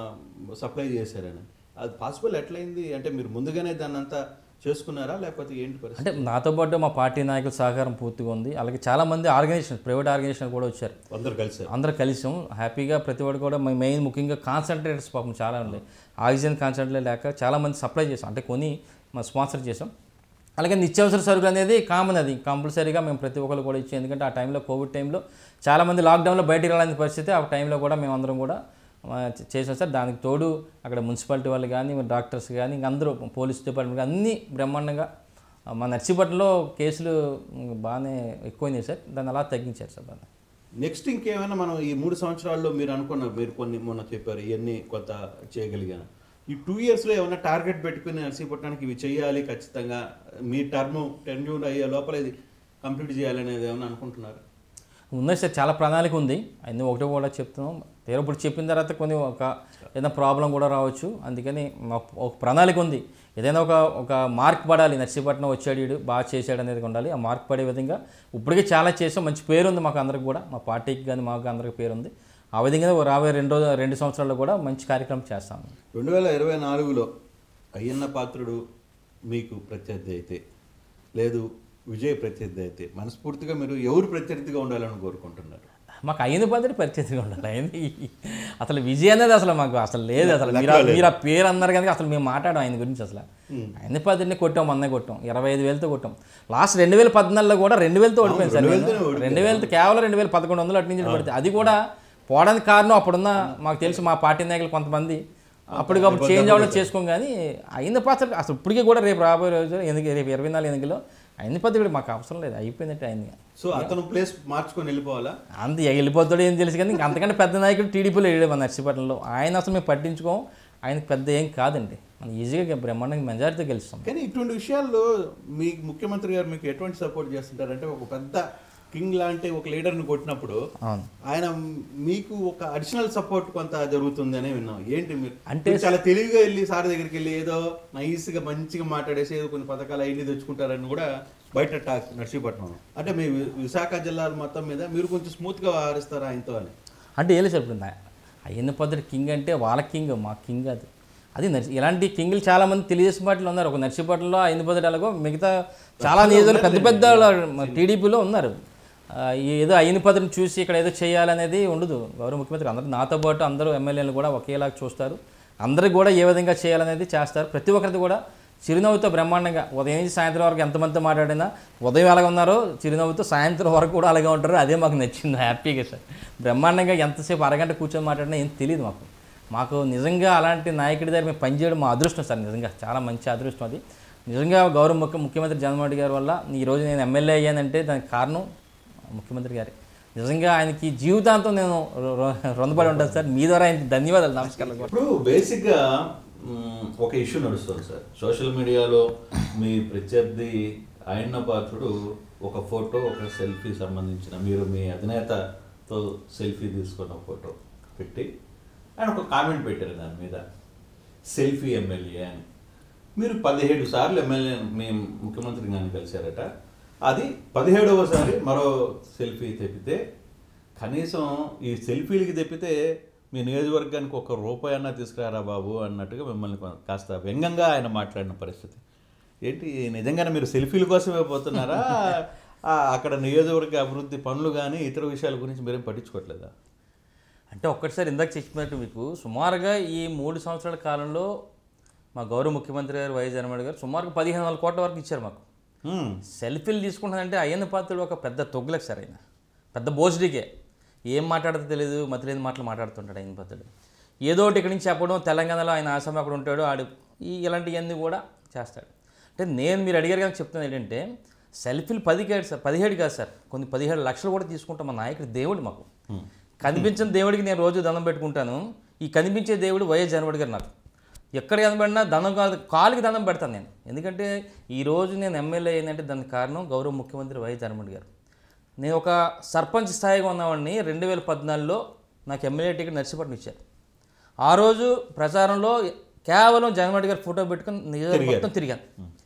సప్లై చేశారని అది పాసిబుల్ ఎట్లయింది అంటే మీరు ముందుగానే దాన్ని అంతా చేసుకున్నారా లేకపోతే ఏంటి పరిస్థితి అంటే నాతో పాటు మా పార్టీ నాయకుల సహకారం పూర్తిగా ఉంది అలాగే చాలామంది ఆర్గనైజేషన్ ప్రైవేట్ ఆర్గనైజేషన్ కూడా వచ్చారు అందరు కలిసారు అందరూ కలిసాం హ్యాపీగా ప్రతి ఒక్కరు కూడా మె- మెయిన్ ముఖ్యంగా కాన్సన్ట్రేటర్స్ పాపం చాలా ఉన్నాయి ఆక్సిజన్ కాన్సన్ట్రేట్ లేక చాలా మంది సప్లై చేసాం అంటే కొని మా స్పాన్సర్ చేసాం అలాగే నిత్యావసర సరుకులు అనేది కామన్ అది కంపల్సరీగా మేము ప్రతి ఒక్కరు కూడా ఇచ్చాం ఎందుకంటే ఆ టైంలో కోవిడ్ టైంలో చాలామంది లాక్డౌన్లో బయటికి రాలేని పరిస్థితి ఆ టైంలో కూడా మేము అందరం కూడా ఆ, చే- చేసాం సార్ దానికి తోడు అక్కడ మున్సిపాలిటీ వాళ్ళు కానీ డాక్టర్స్ కానీ ఇంక అందరూ పోలీస్ డిపార్ట్మెంట్ కానీ అన్నీ బ్రహ్మాండంగా ఆ, మా నర్సీపట్నంలో కేసులు ఉమ్, బాగానే ఎక్కువైనాయి సార్ దాన్ని అలా తగ్గించారు సార్ దాన్ని నెక్స్ట్ ఇంకేమైనా మనం ఈ మూడు సంవత్సరాల్లో మీరు అనుకున్న మీరు కొన్ని మొన్న చెప్పారు ఇవన్నీ కొత్త చేయగలిగాను ఈ టూ ఇయర్స్లో ఏమైనా టార్గెట్ పెట్టుకుని నర్సీపట్నానికి ఇవి చేయాలి ఖచ్చితంగా మీ టర్మ్ టెన్యూర్ అయ్యే లోపల ఇది కంప్లీట్ చేయాలనేది ఏమైనా అనుకుంటున్నారు ఉన్నది సార్ చాలా ప్రణాళిక ఉంది అన్నీ ఒకటే కూడా చెప్తున్నాం తీరా ఇప్పుడు చెప్పిన తర్వాత కొన్ని ఒక ఏదైనా ప్రాబ్లం కూడా రావచ్చు అందుకని మా ఒక ప్రణాళిక ఉంది ఏదైనా ఒక ఒక మార్క్ పడాలి నర్సీపట్నం వచ్చాడు వీడు బాగా చేశాడు అనేది ఉండాలి ఆ మార్క్ పడే విధంగా ఇప్పటికే చాలా చేసాం మంచి పేరు ఉంది మాకు అందరికి కూడా మా పార్టీకి కానీ మాకు అందరికి పేరు ఉంది ఆ విధంగా రాబోయే రెండు రోజు రెండు సంవత్సరాల్లో కూడా మంచి కార్యక్రమం చేస్తాము రెండు వేల ఇరవై నాలుగులో అయ్యన్న పాత్రుడు మీకు ప్రత్యర్థి అయితే లేదు విజయ్ ప్రత్యర్థి అయితే మనస్ఫూర్తిగా మీరు ఎవరు ప్రత్యర్థిగా ఉండాలని కోరుకుంటున్నారు మాకు అయిన పద్ధతి పరిస్థితిగా ఉండాలి అయింది అసలు విజయ్ అనేది అసలు మాకు అసలు లేదు అసలు మీరు ఆ- మీరు ఆ పేరు అన్నారు కనుక అసలు మేము మాట్లాడాం ఆయన గురించి అసలు ఆయన పద్ధతిని కొట్టాం మొన్నే కొట్టాం ఇరవై ఐదు వేలతో కొట్టాం లాస్ట్ రెండు వేల పద్నాలుగులో కూడా రెండు వేలతో ఓడిపోయింది సార్ రెండు నేను. వేలతోనే రెండు వేలతో కేవలం రెండు వేల పదకొండు వందలు అటు నుంచి పడితే అది కూడా పోవడానికి కారణం అప్పుడున్న మాకు తెలుసు మా పార్టీ నాయకులు కొంతమంది అప్పటికప్పుడు చేంజ్ అవ్వడం చేసుకోం కానీ అయిన పాత్ర అసలు ఇప్పటికీ కూడా రేపు రాబోయే రోజు ఎందుకు రేపు ఇరవై నాలుగు ఎన్నికల్లో అయిన పద్ధతి కూడా మాకు అవసరం లేదు అయిపోయిందంటే అయింది సో అతను ప్లేస్ మార్చుకొని వెళ్ళిపోవాలా అంత వెళ్ళిపోతాడు ఏం తెలుసు కానీ ఇంక అంతకంటే పెద్ద నాయకుడు టీడీపీలో వెళ్ళాడు మన నర్సీపట్నంలో ఆయన అసలు మేము పట్టించుకోం ఆయనకు పెద్ద ఏం కాదండి మనం ఈజీగా బ్రహ్మాండంగా మెజారిటీతో గెలుస్తాం కానీ ఇటువంటి విషయాల్లో మీ ముఖ్యమంత్రి గారు మీకు ఎటువంటి సపోర్ట్ చేస్తుంటారంటే ఒక పెద్ద కింగ్ లాంటి ఒక లీడర్ని కొట్టినప్పుడు అవును ఆయన మీకు ఒక అడిషనల్ సపోర్ట్ కొంత జరుగుతుంది అని విన్నాం ఏంటి మీరు అంటే మీరు చాలా తెలివిగా వెళ్ళి సార్ దగ్గరికి వెళ్ళి ఏదో నైస్గా మంచిగా మాట్లాడేసి ఏదో కొన్ని పథకాలు అవన్నీ తెచ్చుకుంటారని కూడా బయట టాక్ నర్సీపట్నం అంటే మీ వి- విశాఖ జిల్లాల మొత్తం మీద మీరు కొంచెం స్మూత్గా వ్యవహరిస్తారా ఆయనతో అని అంటే ఏం లేదు సార్ ఇప్పుడు నా- అయ్యన్న పద్ధతి కింగ్ అంటే వాళ్ళ కింగ్ మా కింగ్ అది అది నర్సి ఇలాంటి కింగ్లు చాలా మంది తెలుగుదేశం పార్టీలో ఉన్నారు ఒక నర్సీపట్నంలో అయ్యన్న పద్ధతి అలాగో మిగతా చాలా నియోజకవర్గాలు పెద్ద పెద్ద టీడీపీలో ఉన్నారు ఆ, ఈ ఏదో అయిన పద్ధతిని చూసి ఇక్కడ ఏదో చేయాలనేది ఉండదు గౌరవ ముఖ్యమంత్రి అందరూ నాతో పాటు అందరూ ఎమ్మెల్యేలు కూడా ఒకేలాగా చూస్తారు అందరికి కూడా ఏ విధంగా చేయాలనేది చేస్తారు ప్రతి ఒక్కరిది కూడా చిరునవ్వుతో బ్రహ్మాండంగా ఉదయం నుంచి సాయంత్రం వరకు ఎంతమందితో మాట్లాడినా ఉదయం ఎలాగ ఉన్నారో చిరునవ్వుతో సాయంత్రం వరకు కూడా అలాగే ఉంటారు అదే మాకు నచ్చింది హ్యాపీగా సార్ బ్రహ్మాండంగా ఎంతసేపు అరగంట కూర్చొని మాట్లాడినా ఏం తెలియదు మాకు మాకు నిజంగా అలాంటి నాయకుడి దగ్గర మేము పనిచేయడం మా అదృష్టం సార్ నిజంగా చాలా మంచి అదృష్టం అది నిజంగా గౌరవ ముఖ్య ముఖ్యమంత్రి జగన్మోహన్ రెడ్డి గారి వల్ల ఈ రోజు నేను ఎమ్మెల్యే అయ్యానంటే దానికి కారణం ముఖ్యమంత్రి గారి నిజంగా ఆయనకి జీవితాంతం నేను రు- రు- రుణపడి ఉంటాను సార్ మీ ద్వారా ఆయనకి ధన్యవాదాలు నమస్కారాలు కూడా ఇప్పుడు బేసిక్గా మ్, ఒక ఇష్యూ నడుస్తుంది సార్ సోషల్ మీడియాలో మీ ప్రత్యర్థి ఆయన్న పాత్రుడు ఒక ఫోటో ఒక సెల్ఫీ సంబంధించిన మీరు మీ అధినేతతో సెల్ఫీ తీసుకున్న ఫోటో పెట్టి ఆయన ఒక కామెంట్ పెట్టారు దాని మీద సెల్ఫీ ఎమ్మెల్యే అని మీరు పదిహేడు సార్లు ఎమ్మెల్యే మీ ముఖ్యమంత్రి గారిని కలిశారట అది పదిహేడవసారి మరో సెల్ఫీ తెప్పితే కనీసం ఈ సెల్ఫీలకి తెప్పితే మీ నియోజకవర్గానికి ఒక రూపాయి అన్నా తీసుకురారా బాబు అన్నట్టుగా మిమ్మల్ని కొ- కాస్త వ్యంగ్యంగా ఆయన మాట్లాడిన పరిస్థితి ఏంటి నిజంగానే మీరు సెల్ఫీల కోసమే పోతున్నారా ఆ, అక్కడ నియోజకవర్గ అభివృద్ధి పనులు కానీ ఇతర విషయాల గురించి మీరేం పట్టించుకోవట్లేదా అంటే ఒక్కటిసారి ఇందాక చెప్పినట్టు మీకు సుమారుగా ఈ మూడు సంవత్సరాల కాలంలో మా గౌరవ ముఖ్యమంత్రి గారు వైఎస్ జగన్మోహన్ గారు సుమారుగా పదిహేను వందల కోట్ల వరకు ఇచ్చారు మాకు హ్మ్. సెల్ఫీలు తీసుకుంటానంటే అయ్యన్న పాత్రుడు ఒక పెద్ద తొగ్గులకు సార్ ఆయన పెద్ద బోస్డీకే ఏం మాట్లాడదో తెలియదు మతిలేని మాటలు మాట్లాడుతుంటాడు ఆయన పాత్రుడు ఏదో ఒకటి ఇక్కడి నుంచి చెప్పడం తెలంగాణలో ఆయన ఆసామి అక్కడ ఉంటాడు ఆడు ఈ ఇలాంటివన్నీ కూడా చేస్తాడు అంటే నేను మీరు అడిగారు కానీ చెప్తున్నది ఏంటంటే సెల్ఫీలు పదిహేడు సార్ పదిహేడు కాదు సార్ కొన్ని పదిహేడు లక్షలు కూడా తీసుకుంటాం మా నాయకుడు దేవుడు మాకు కనిపించిన దేవుడికి నేను రోజు దండం పెట్టుకుంటాను ఈ కనిపించే దేవుడు వైఎస్ జగన్మోహన్ గారు నాకు ఎక్కడ కనబడినా దండం కాదు కాలుకి దండం పెడతాను నేను ఎందుకంటే ఈ రోజు నేను ఎమ్మెల్యే అయిందంటే దానికి కారణం గౌరవ ముఖ్యమంత్రి వైఎస్ జగన్మోహన్ గారు నేను ఒక సర్పంచ్ స్థాయిగా ఉన్నవాడిని రెండు వేల పద్నాలుగులో నాకు ఎమ్మెల్యే టికెట్ నర్సీపట్నం ఇచ్చారు ఆ రోజు ప్రచారంలో కేవలం జగన్మోహన్ గారి ఫోటో పెట్టుకుని నియోజకవర్గం మొత్తం తిరిగాను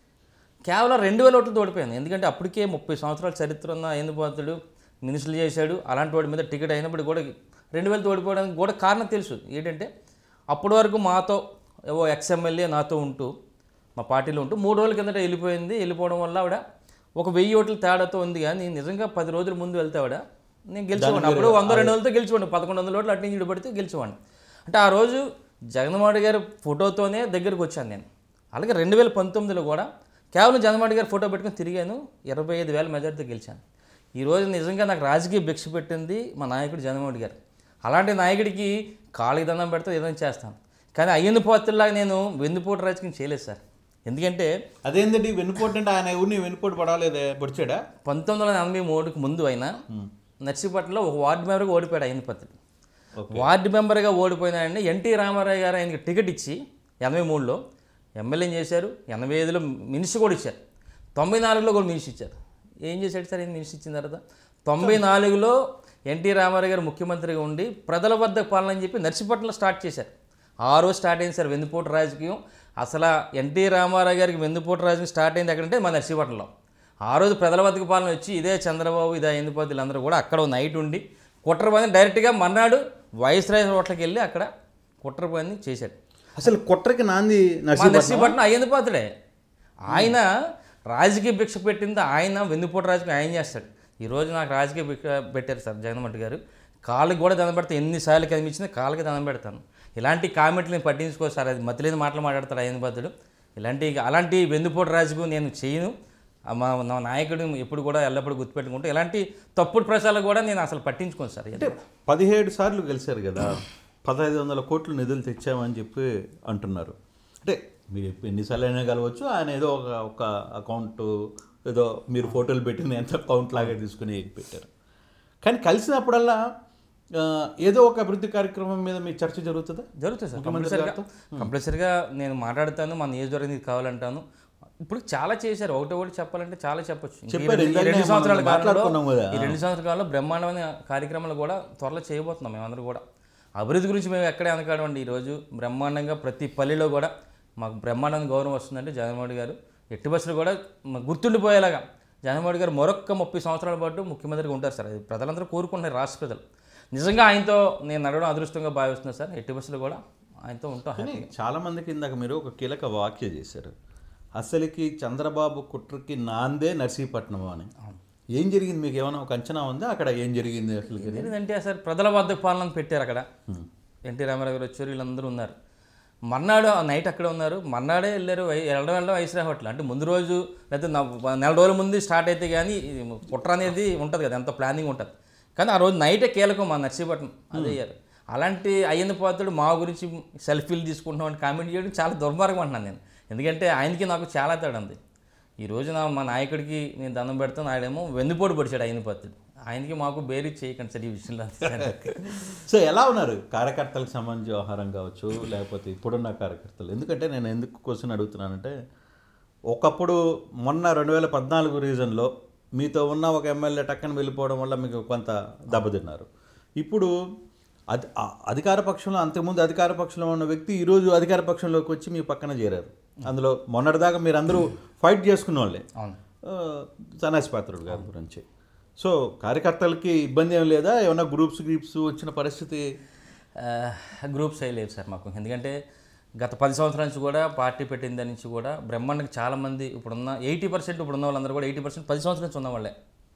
కేవలం రెండు వేల ఓట్లతో ఓడిపోయాను ఎందుకంటే అప్పటికే ముప్పై సంవత్సరాల చరిత్ర ఉన్న ఎందుబాతుడు మినిస్టర్లు చేశాడు అలాంటి వాడి మీద టికెట్ అయినప్పుడు కూడా రెండు వేలతో ఓడిపోవడానికి కూడా కారణం తెలుసు ఏంటంటే అప్పటి వరకు మాతో ఏవో ఎక్స్ఎమ్మెల్యే నాతో ఉంటూ మా పార్టీలో ఉంటూ మూడు రోజుల కిందట వెళ్ళిపోయింది వెళ్ళిపోవడం వల్ల ఆవిడ ఒక వెయ్యి ఓట్ల తేడాతో ఉంది కానీ నిజంగా పది రోజుల ముందు వెళ్తే ఆవిడ నేను గెలిచేవాడిని అప్పుడు వంద రెండు వందలతో గెలిచేవాడిని పదకొండు వందల ఓట్లు అటు నుంచి ఇటు పడితే గెలిచేవాడిని అంటే ఆ రోజు జగన్మోహన్ గారి ఫోటోతోనే దగ్గరికి వచ్చాను నేను అలాగే రెండు వేల పంతొమ్మిదిలో కూడా కేవలం జగన్మోహన్ గారి ఫోటో పెట్టుకుని తిరిగాను ఇరవై ఐదు వేల మెజార్టీతో గెలిచాను ఈరోజు నిజంగా నాకు రాజకీయ భిక్ష పెట్టింది మా నాయకుడు జగన్మోహన్ గారు అలాంటి నాయకుడికి కాళ్ళకి దండం పెడితే ఏదైనా చేస్తాను కానీ అయ్యన్న పోతుల్లాగా నేను వెన్నుపోటు రాజకీయం చేయలేదు సార్ ఎందుకంటే అదేంటండి వెన్నుపోటు అంటే ఆయన ఎవరిని వెన్నుపోటు పడలేదే పొడిచాడా పంతొమ్మిది వందల ఎనభై మూడుకి ముందు అయినా నర్సీపట్నంలో ఒక వార్డు మెంబర్గా ఓడిపోయాడు అయ్యన పత్రుడు వార్డు మెంబర్గా ఓడిపోయినాయని ఎన్టీ రామారావు గారు ఆయనకి టికెట్ ఇచ్చి ఎనభై మూడులో ఎమ్మెల్యేని చేశారు ఎనభై ఐదులో మినిస్టర్ కూడా ఇచ్చారు తొంభై నాలుగులో కూడా మినిస్టర్ ఇచ్చారు ఏం చేశాడు సార్ ఆయన మినిస్టర్ ఇచ్చిన తర్వాత తొంభై నాలుగులో ఎన్టీ రామారావు గారు ముఖ్యమంత్రిగా ఉండి ప్రజల వద్ద పాలన అని చెప్పి నర్సీపట్నంలో స్టార్ట్ చేశారు ఆ రోజు స్టార్ట్ అయింది సార్ వెన్నుపోటు రాజకీయం అసలు ఎన్టీ రామారావు గారికి వెన్నుపోటు రాజకీయం స్టార్ట్ అయింది ఎక్కడంటే మన నర్సీపట్నంలో ఆ రోజు ప్రజల వద్దకు పాలన వచ్చి ఇదే చంద్రబాబు ఇదే ఎందుపోతే వీళ్ళందరూ కూడా అక్కడ ఓ నైట్ ఉండి కుట్ర పని డైరెక్ట్గా మర్నాడు వైస్రాయ్ హోటల్కి వెళ్ళి అక్కడ కుట్ర పని చేశాడు అసలు కుట్రకి నాంది మా నర్సీపట్నం నర్సీపట్నం అయ్యింది పాత్రుడే ఆయన రాజకీయ భిక్ష పెట్టింది ఆయన వెన్నుపోటు రాజకీయం ఆయన చేస్తాడు ఈరోజు నాకు రాజకీయ భిక్ష పెట్టారు సార్ జగన్మోహన్ గారు కాళ్ళకి కూడా దండం పెడతాను ఎన్నిసార్లు కనిపించినా కాళ్ళకి దండం పెడతాను ఇలాంటి కామెంట్లు నేను పట్టించుకో సార్ అది మతిలేని మాటలు మాట్లాడతాడు అయ్యింది పాత్రుడు ఇలాంటి అలాంటి వెన్నుపోటు రాజకీయం నేను చేయను ఆ మా నా నాయకుడు ఎప్పుడు కూడా ఎల్లప్పుడూ గుర్తుపెట్టుకుంటూ ఇలాంటి తప్పుడు ప్రచారాలు కూడా నేను అసలు పట్టించుకోను సార్ అంటే పదిహేడు సార్లు గెలిచారు కదా పదహైదు వందల కోట్లు నిధులు తెచ్చామని చెప్పి అంటున్నారు అంటే మీరు ఎప్పు- ఎన్నిసార్లు అయినా కలవచ్చు ఆయన ఏదో ఒక ఒక అకౌంట్ ఏదో మీరు ఫోటోలు పెట్టిన ఎంత అకౌంట్ లాగా తీసుకుని పెట్టారు కానీ కలిసినప్పుడల్లా ఆ, ఏదో ఒక అభివృద్ధి కార్యక్రమం మీద మీ చర్చ జరుగుతుందా జరుగుతుంది సార్ ముఖ్యమంత్రి కంపల్సరిగా కంపల్సరిగా నేను మాట్లాడతాను మన నియోజకవర్గం ఇది కావాలంటాను ఇప్పుడు చాలా చేశారు ఒకటి ఒకటి చెప్పాలంటే చాలా చెప్పొచ్చు ఇంక ఈ చెప్పారు, రెండు- ఈ ఇందాకనే రెండు మనం సంవత్సరాల మాట్లాడుకున్నాం కాలంలో కదా. ఈ రెండు సంవత్సరాల కాలంలో బ్రహ్మాండమైన కార్యక్రమాలు కూడా త్వరలో చేయబోతున్నాం మేమందరూ కూడా అభివృద్ధి గురించి మేము ఎక్కడే అనకాడండి ఈరోజు బ్రహ్మాండంగా ప్రతి పల్లెలో కూడా మాకు బ్రహ్మాండంగా గౌరవం వస్తుందంటే జగన్మోహన్ రెడ్డి గారు ఎట్టి బస్సులు కూడా మాకు గుర్తుండిపోయేలాగా జగన్మోహన్ రెడ్డి గారు మరొక్క ముప్పై సంవత్సరాల పాటు ముఖ్యమంత్రిగా ఉంటారు సార్ అది ప్రజలందరూ కోరుకుంటున్నారు రాష్ట్ర ప్రజలు నిజంగా ఆయనతో నేను నడవడం అదృష్టంగా భావిస్తున్నాను సార్ ఎట్టి బస్సులు కూడా ఆయనతో ఉంటాం కానీ చాలా మందికి ఇందాక మీరు ఒక కీలక వాక్య చేశారు అసలుకి చంద్రబాబు కుట్రకి నాందే నర్సీపట్నం అని ఏం జరిగింది మీకు ఏమైనా ఒక అంచనా ఉందా అక్కడ ఏం జరిగింది అసలు ఏంటంటే అసలు ప్రజల వద్ద పాలన పెట్టారు అక్కడ ఎన్టీ రామారావు గారు వచ్చారు వీళ్ళందరూ ఉన్నారు మర్నాడు ఆ నైట్ అక్కడ ఉన్నారు మర్నాడే వెళ్ళారు వై- వెళ్ళడం వెళ్ళడం ఐశ్వర్య హోటల్ అంటే ముందు రోజు లేకపోతే నా- నెల రోజుల ముందు స్టార్ట్ అయితే కానీ ఇది కుట్ర అనేది ఉంటుంది కదా ఎంత ప్లానింగ్ ఉంటుంది కానీ ఆ రోజు నైటే కీలకం మా నర్సీపట్నం అదే అయ్యారు అలాంటి అయ్యింది పోతాడు మా గురించి సెల్ఫీలు తీసుకుంటున్నాం అని కామెంట్ చేయడం చాలా దుర్మార్గం అంటున్నాను నేను ఎందుకంటే ఆయనకి నాకు చాలా తేడా ఉంది ఈ రోజున మా నాయకుడికి నేను దండం పెడతాను ఆయనేమో వెన్నుపోటు పొడిచాడు ఆయన పత్తుడు ఆయనకి మాకు బేరీ చేయకండి సార్ ఈ విషయంలో సో ఎలా ఉన్నారు కార్యకర్తలకు సంబంధించి వ్యవహారం కావచ్చు లేకపోతే ఇప్పుడున్న కార్యకర్తలు ఎందుకంటే నేను ఎందుకు క్వశ్చన్ అడుగుతున్నానంటే ఒకప్పుడు మొన్న రెండు వేల పద్నాలుగు రీజన్లో మీతో ఉన్న ఒక ఎమ్మెల్యే టక్కన వెళ్ళిపోవడం వల్ల మీకు కొంత దెబ్బతిన్నారు ఇప్పుడు అది ఆ అధికార పక్షంలో అంతకుముందు అధికార పక్షంలో ఉన్న వ్యక్తి ఈరోజు అధికార పక్షంలోకి వచ్చి మీ పక్కన చేరారు అందులో మొన్నటిదాకా మీరు అందరూ ఫైట్ చేసుకున్న వాళ్ళే అవును ఆ, సన్నాసి పాత్రుడు గారి గురించి సో కార్యకర్తలకి ఇబ్బంది ఏం లేదా ఏమన్నా గ్రూప్స్ గ్రూప్స్ వచ్చిన పరిస్థితి గ్రూప్స్ అయ్యి లేవు సార్ మాకు ఎందుకంటే గత పది సంవత్సరాల నుంచి కూడా పార్టీ పెట్టిన దాని నుంచి కూడా బ్రహ్మాండంగా చాలామంది ఇప్పుడున్న ఎయిటీ పర్సెంట్ ఇప్పుడున్న వాళ్ళందరూ కూడా ఎయిటీ పర్సెంట్ పది సంవత్సరాల నుంచి ఉన్న వాళ్ళే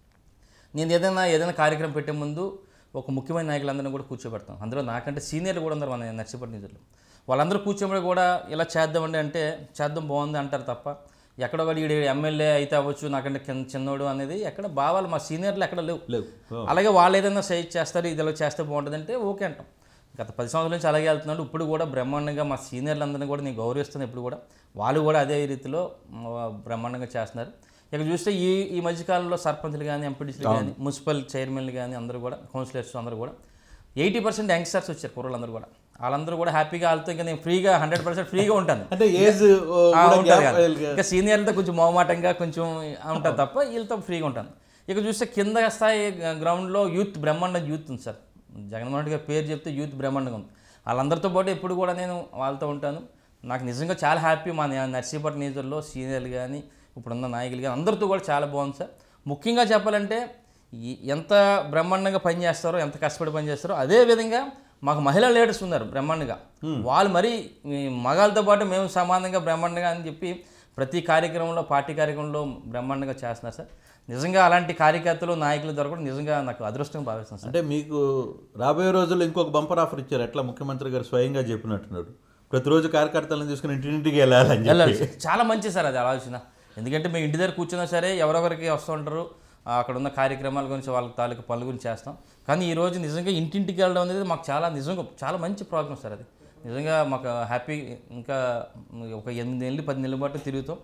నేను ఏదైనా ఏదైనా కార్యక్రమం పెట్టే ముందు ఒక ముఖ్యమైన నాయకులందరినీ కూడా కూర్చోబెడతాం అందులో నాకంటే సీనియర్లు కూడా ఉన్నారు మన నర్సీపట్నం నిధులు వాళ్ళందరూ కూర్చోబడి కూడా ఇలా చేద్దామండి అంటే చేద్దాం బాగుంది అంటారు తప్ప ఎక్కడో ఒకటి ఈడు ఎమ్మెల్యే అయితే అవ్వచ్చు నాకంటే కింద చిన్నోడు అనేది ఎక్కడ బావాలి మా సీనియర్లు ఎక్కడ లేవు లేవు అలాగే వాళ్ళు ఏదైనా సైజ్ చేస్తారు ఇది ఇలా చేస్తే బాగుంటుందంటే ఓకే అంటాం గత పది సంవత్సరాల నుంచి అలాగే వెళ్తున్నాడు ఇప్పుడు కూడా బ్రహ్మాండంగా మా సీనియర్లందరినీ కూడా నేను గౌరవిస్తాను ఇప్పుడు కూడా వాళ్ళు కూడా అదే రీతిలో మ, బ్రహ్మాండంగా చేస్తున్నారు ఇక చూస్తే ఈ ఈ మధ్యకాలంలో సర్పంచ్లు కానీ ఎంపీటీసీలు కానీ మున్సిపల్ చైర్మన్లు కానీ అందరూ కూడా కౌన్సిలర్స్ అందరూ కూడా ఎయిటీ పర్సెంట్ యంగ్స్టర్స్ వచ్చారు కుర్రోళ్ళందరూ కూడా వాళ్ళందరూ కూడా హ్యాపీగా వాళ్ళతో ఇంకా నేను ఫ్రీగా హండ్రెడ్ పర్సెంట్ ఫ్రీగా ఉంటాను అంటే ఏజ్ ఆ, ఉంటారు కదా. ఇంకా సీనియర్లతో కొంచెం మొహమాటంగా కొంచెం ఉంటుంది తప్ప వీళ్ళతో ఫ్రీగా ఉంటాను ఇక చూస్తే కింద స్థాయి గ్రౌండ్లో యూత్ బ్రహ్మాండం యూత్ ఉంది సార్ జగన్మోహన్ రెడ్డి గారి పేరు చెప్తే యూత్ బ్రహ్మాండంగా ఉంది వాళ్ళందరితో పాటు ఎప్పుడు కూడా నేను వాళ్ళతో ఉంటాను నాకు నిజంగా చాలా హ్యాపీ మా నే- నర్సీపట్నం నియోజకవర్గంలో సీనియర్లు కానీ ఇప్పుడున్న నాయకులు కానీ అందరితో కూడా చాలా బాగుంది సార్ ముఖ్యంగా చెప్పాలంటే ఈ- ఎంత బ్రహ్మాండంగా పని చేస్తారో ఎంత కష్టపడి పని చేస్తారో అదే విధంగా మాకు మహిళా లీడర్స్ ఉన్నారు బ్రహ్మాండంగా వాళ్ళు మరి ఈ మగాళ్ళతో పాటు మేము సమానంగా బ్రహ్మాండంగా అని చెప్పి ప్రతి కార్యక్రమంలో పార్టీ కార్యక్రమంలో బ్రహ్మాండంగా చేస్తున్నారు సార్ నిజంగా అలాంటి కార్యకర్తలు నాయకులు దొరకడం నిజంగా నాకు అదృష్టం భావిస్తున్నాను సార్ అంటే మీకు రాబోయే రోజుల్లో ఇంకొక బంపర్ ఆఫర్ ఇచ్చారు ఎట్లా ముఖ్యమంత్రి గారు స్వయంగా చెప్పినట్టున్నారు ప్రతిరోజు కార్యకర్తలను తీసుకుని ఇంటింటికి వెళ్ళాలని చెప్పి వెళ్ళాలి సార్. చాలా మంచి సార్ అది ఆలోచన ఎందుకంటే మేము ఇంటి దగ్గర కూర్చున్నా సరే ఎవరెవరికి వస్తూ ఉంటారు ఆ, అక్కడ ఉన్న కార్యక్రమాల గురించి వాళ్ళ తాలూకు పనుల గురించి చేస్తాం కానీ ఈ రోజు నిజంగా ఇంటింటికి వెళ్ళడం అనేది మాకు చాలా నిజంగా చాలా మంచి ప్రోగ్రామ్ సార్ అది నిజంగా మాకు హ్యాపీ ఇంకా ఒక ఎనిమిది నెలలు పది నెలల పాటు తిరుగుతాం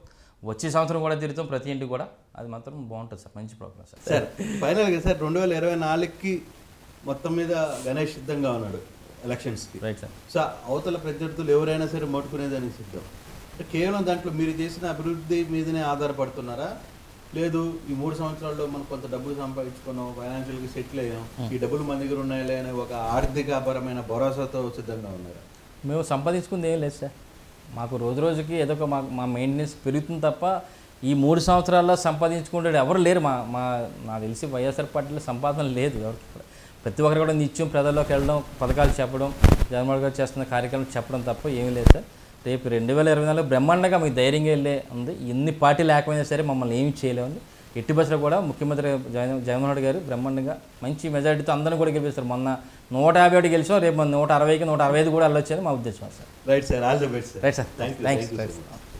వచ్చే సంవత్సరం కూడా తిరుగుతాం ప్రతి ఇంటికి కూడా అది మాత్రం బాగుంటుంది సార్ మంచి ప్రోగ్రామ్ సార్ సార్ ఫైనల్గా సార్ రెండు వేల ఇరవై నాలుగుకి మొత్తం మీద గణేష్ సిద్ధంగా ఉన్నాడు ఎలక్షన్స్కి రైట్ సార్ సో అవతల ప్రత్యర్థులు ఎవరైనా సరే మట్టుకునేదానికి సిద్ధం అంటే కేవలం దాంట్లో మీరు చేసిన అభివృద్ధి మీదనే ఆధారపడుతున్నారా లేదు ఈ మూడు సంవత్సరాల్లో మనం కొంత డబ్బులు సంపాదించుకున్నాం ఫైనాన్షియల్గా సెటిల్ అయ్యాం ఈ డబ్బులు మన దగ్గర ఉన్నాయిలే అనే ఒక ఆర్థికపరమైన భరోసాతో సిద్ధంగా ఉన్నారా మేము సంపాదించుకుంది ఏం లేదు సార్ మాకు రోజు రోజుకి ఏదో ఒక మా మా మెయింటెనెన్స్ పెరుగుతుంది తప్ప ఈ మూడు సంవత్సరాల్లో సంపాదించుకుంటే ఎవరు లేరు మా మా నాకు తెలిసి వైఎస్ఆర్ పార్టీలో సంపాదన లేదు ఎవరికి కూడా ప్రతి ఒక్కరు కూడా నిత్యం ప్రజల్లోకి వెళ్ళడం పథకాలు చెప్పడం జగన్మోహన్ గారు చేస్తున్న కార్యక్రమం చెప్పడం తప్ప ఏమీ లేదు సార్ రేపు రెండు వేల ఇరవై నాలుగు బ్రహ్మాండంగా మీకు ధైర్యంగా వెళ్ళే ఉంది ఎన్ని పార్టీ లేకపోయినా సరే మమ్మల్ని ఏమి చేయలేము ఎట్టి బస్సులో కూడా ముఖ్యమంత్రి జగన్ జగన్మోహన్ రెడ్డి గారు బ్రహ్మాండంగా మంచి మెజారిటీతో అందరిని కూడా గెలిపిస్తారు మొన్న నూట యాభై ఒకటి గెలిచాం రేపు మన నూట అరవైకి నూట అరవై ఐదు కూడా వెళ్ళొచ్చని మా ఉద్దేశం sir right sir all the best sir right sir thank you thanks thank you right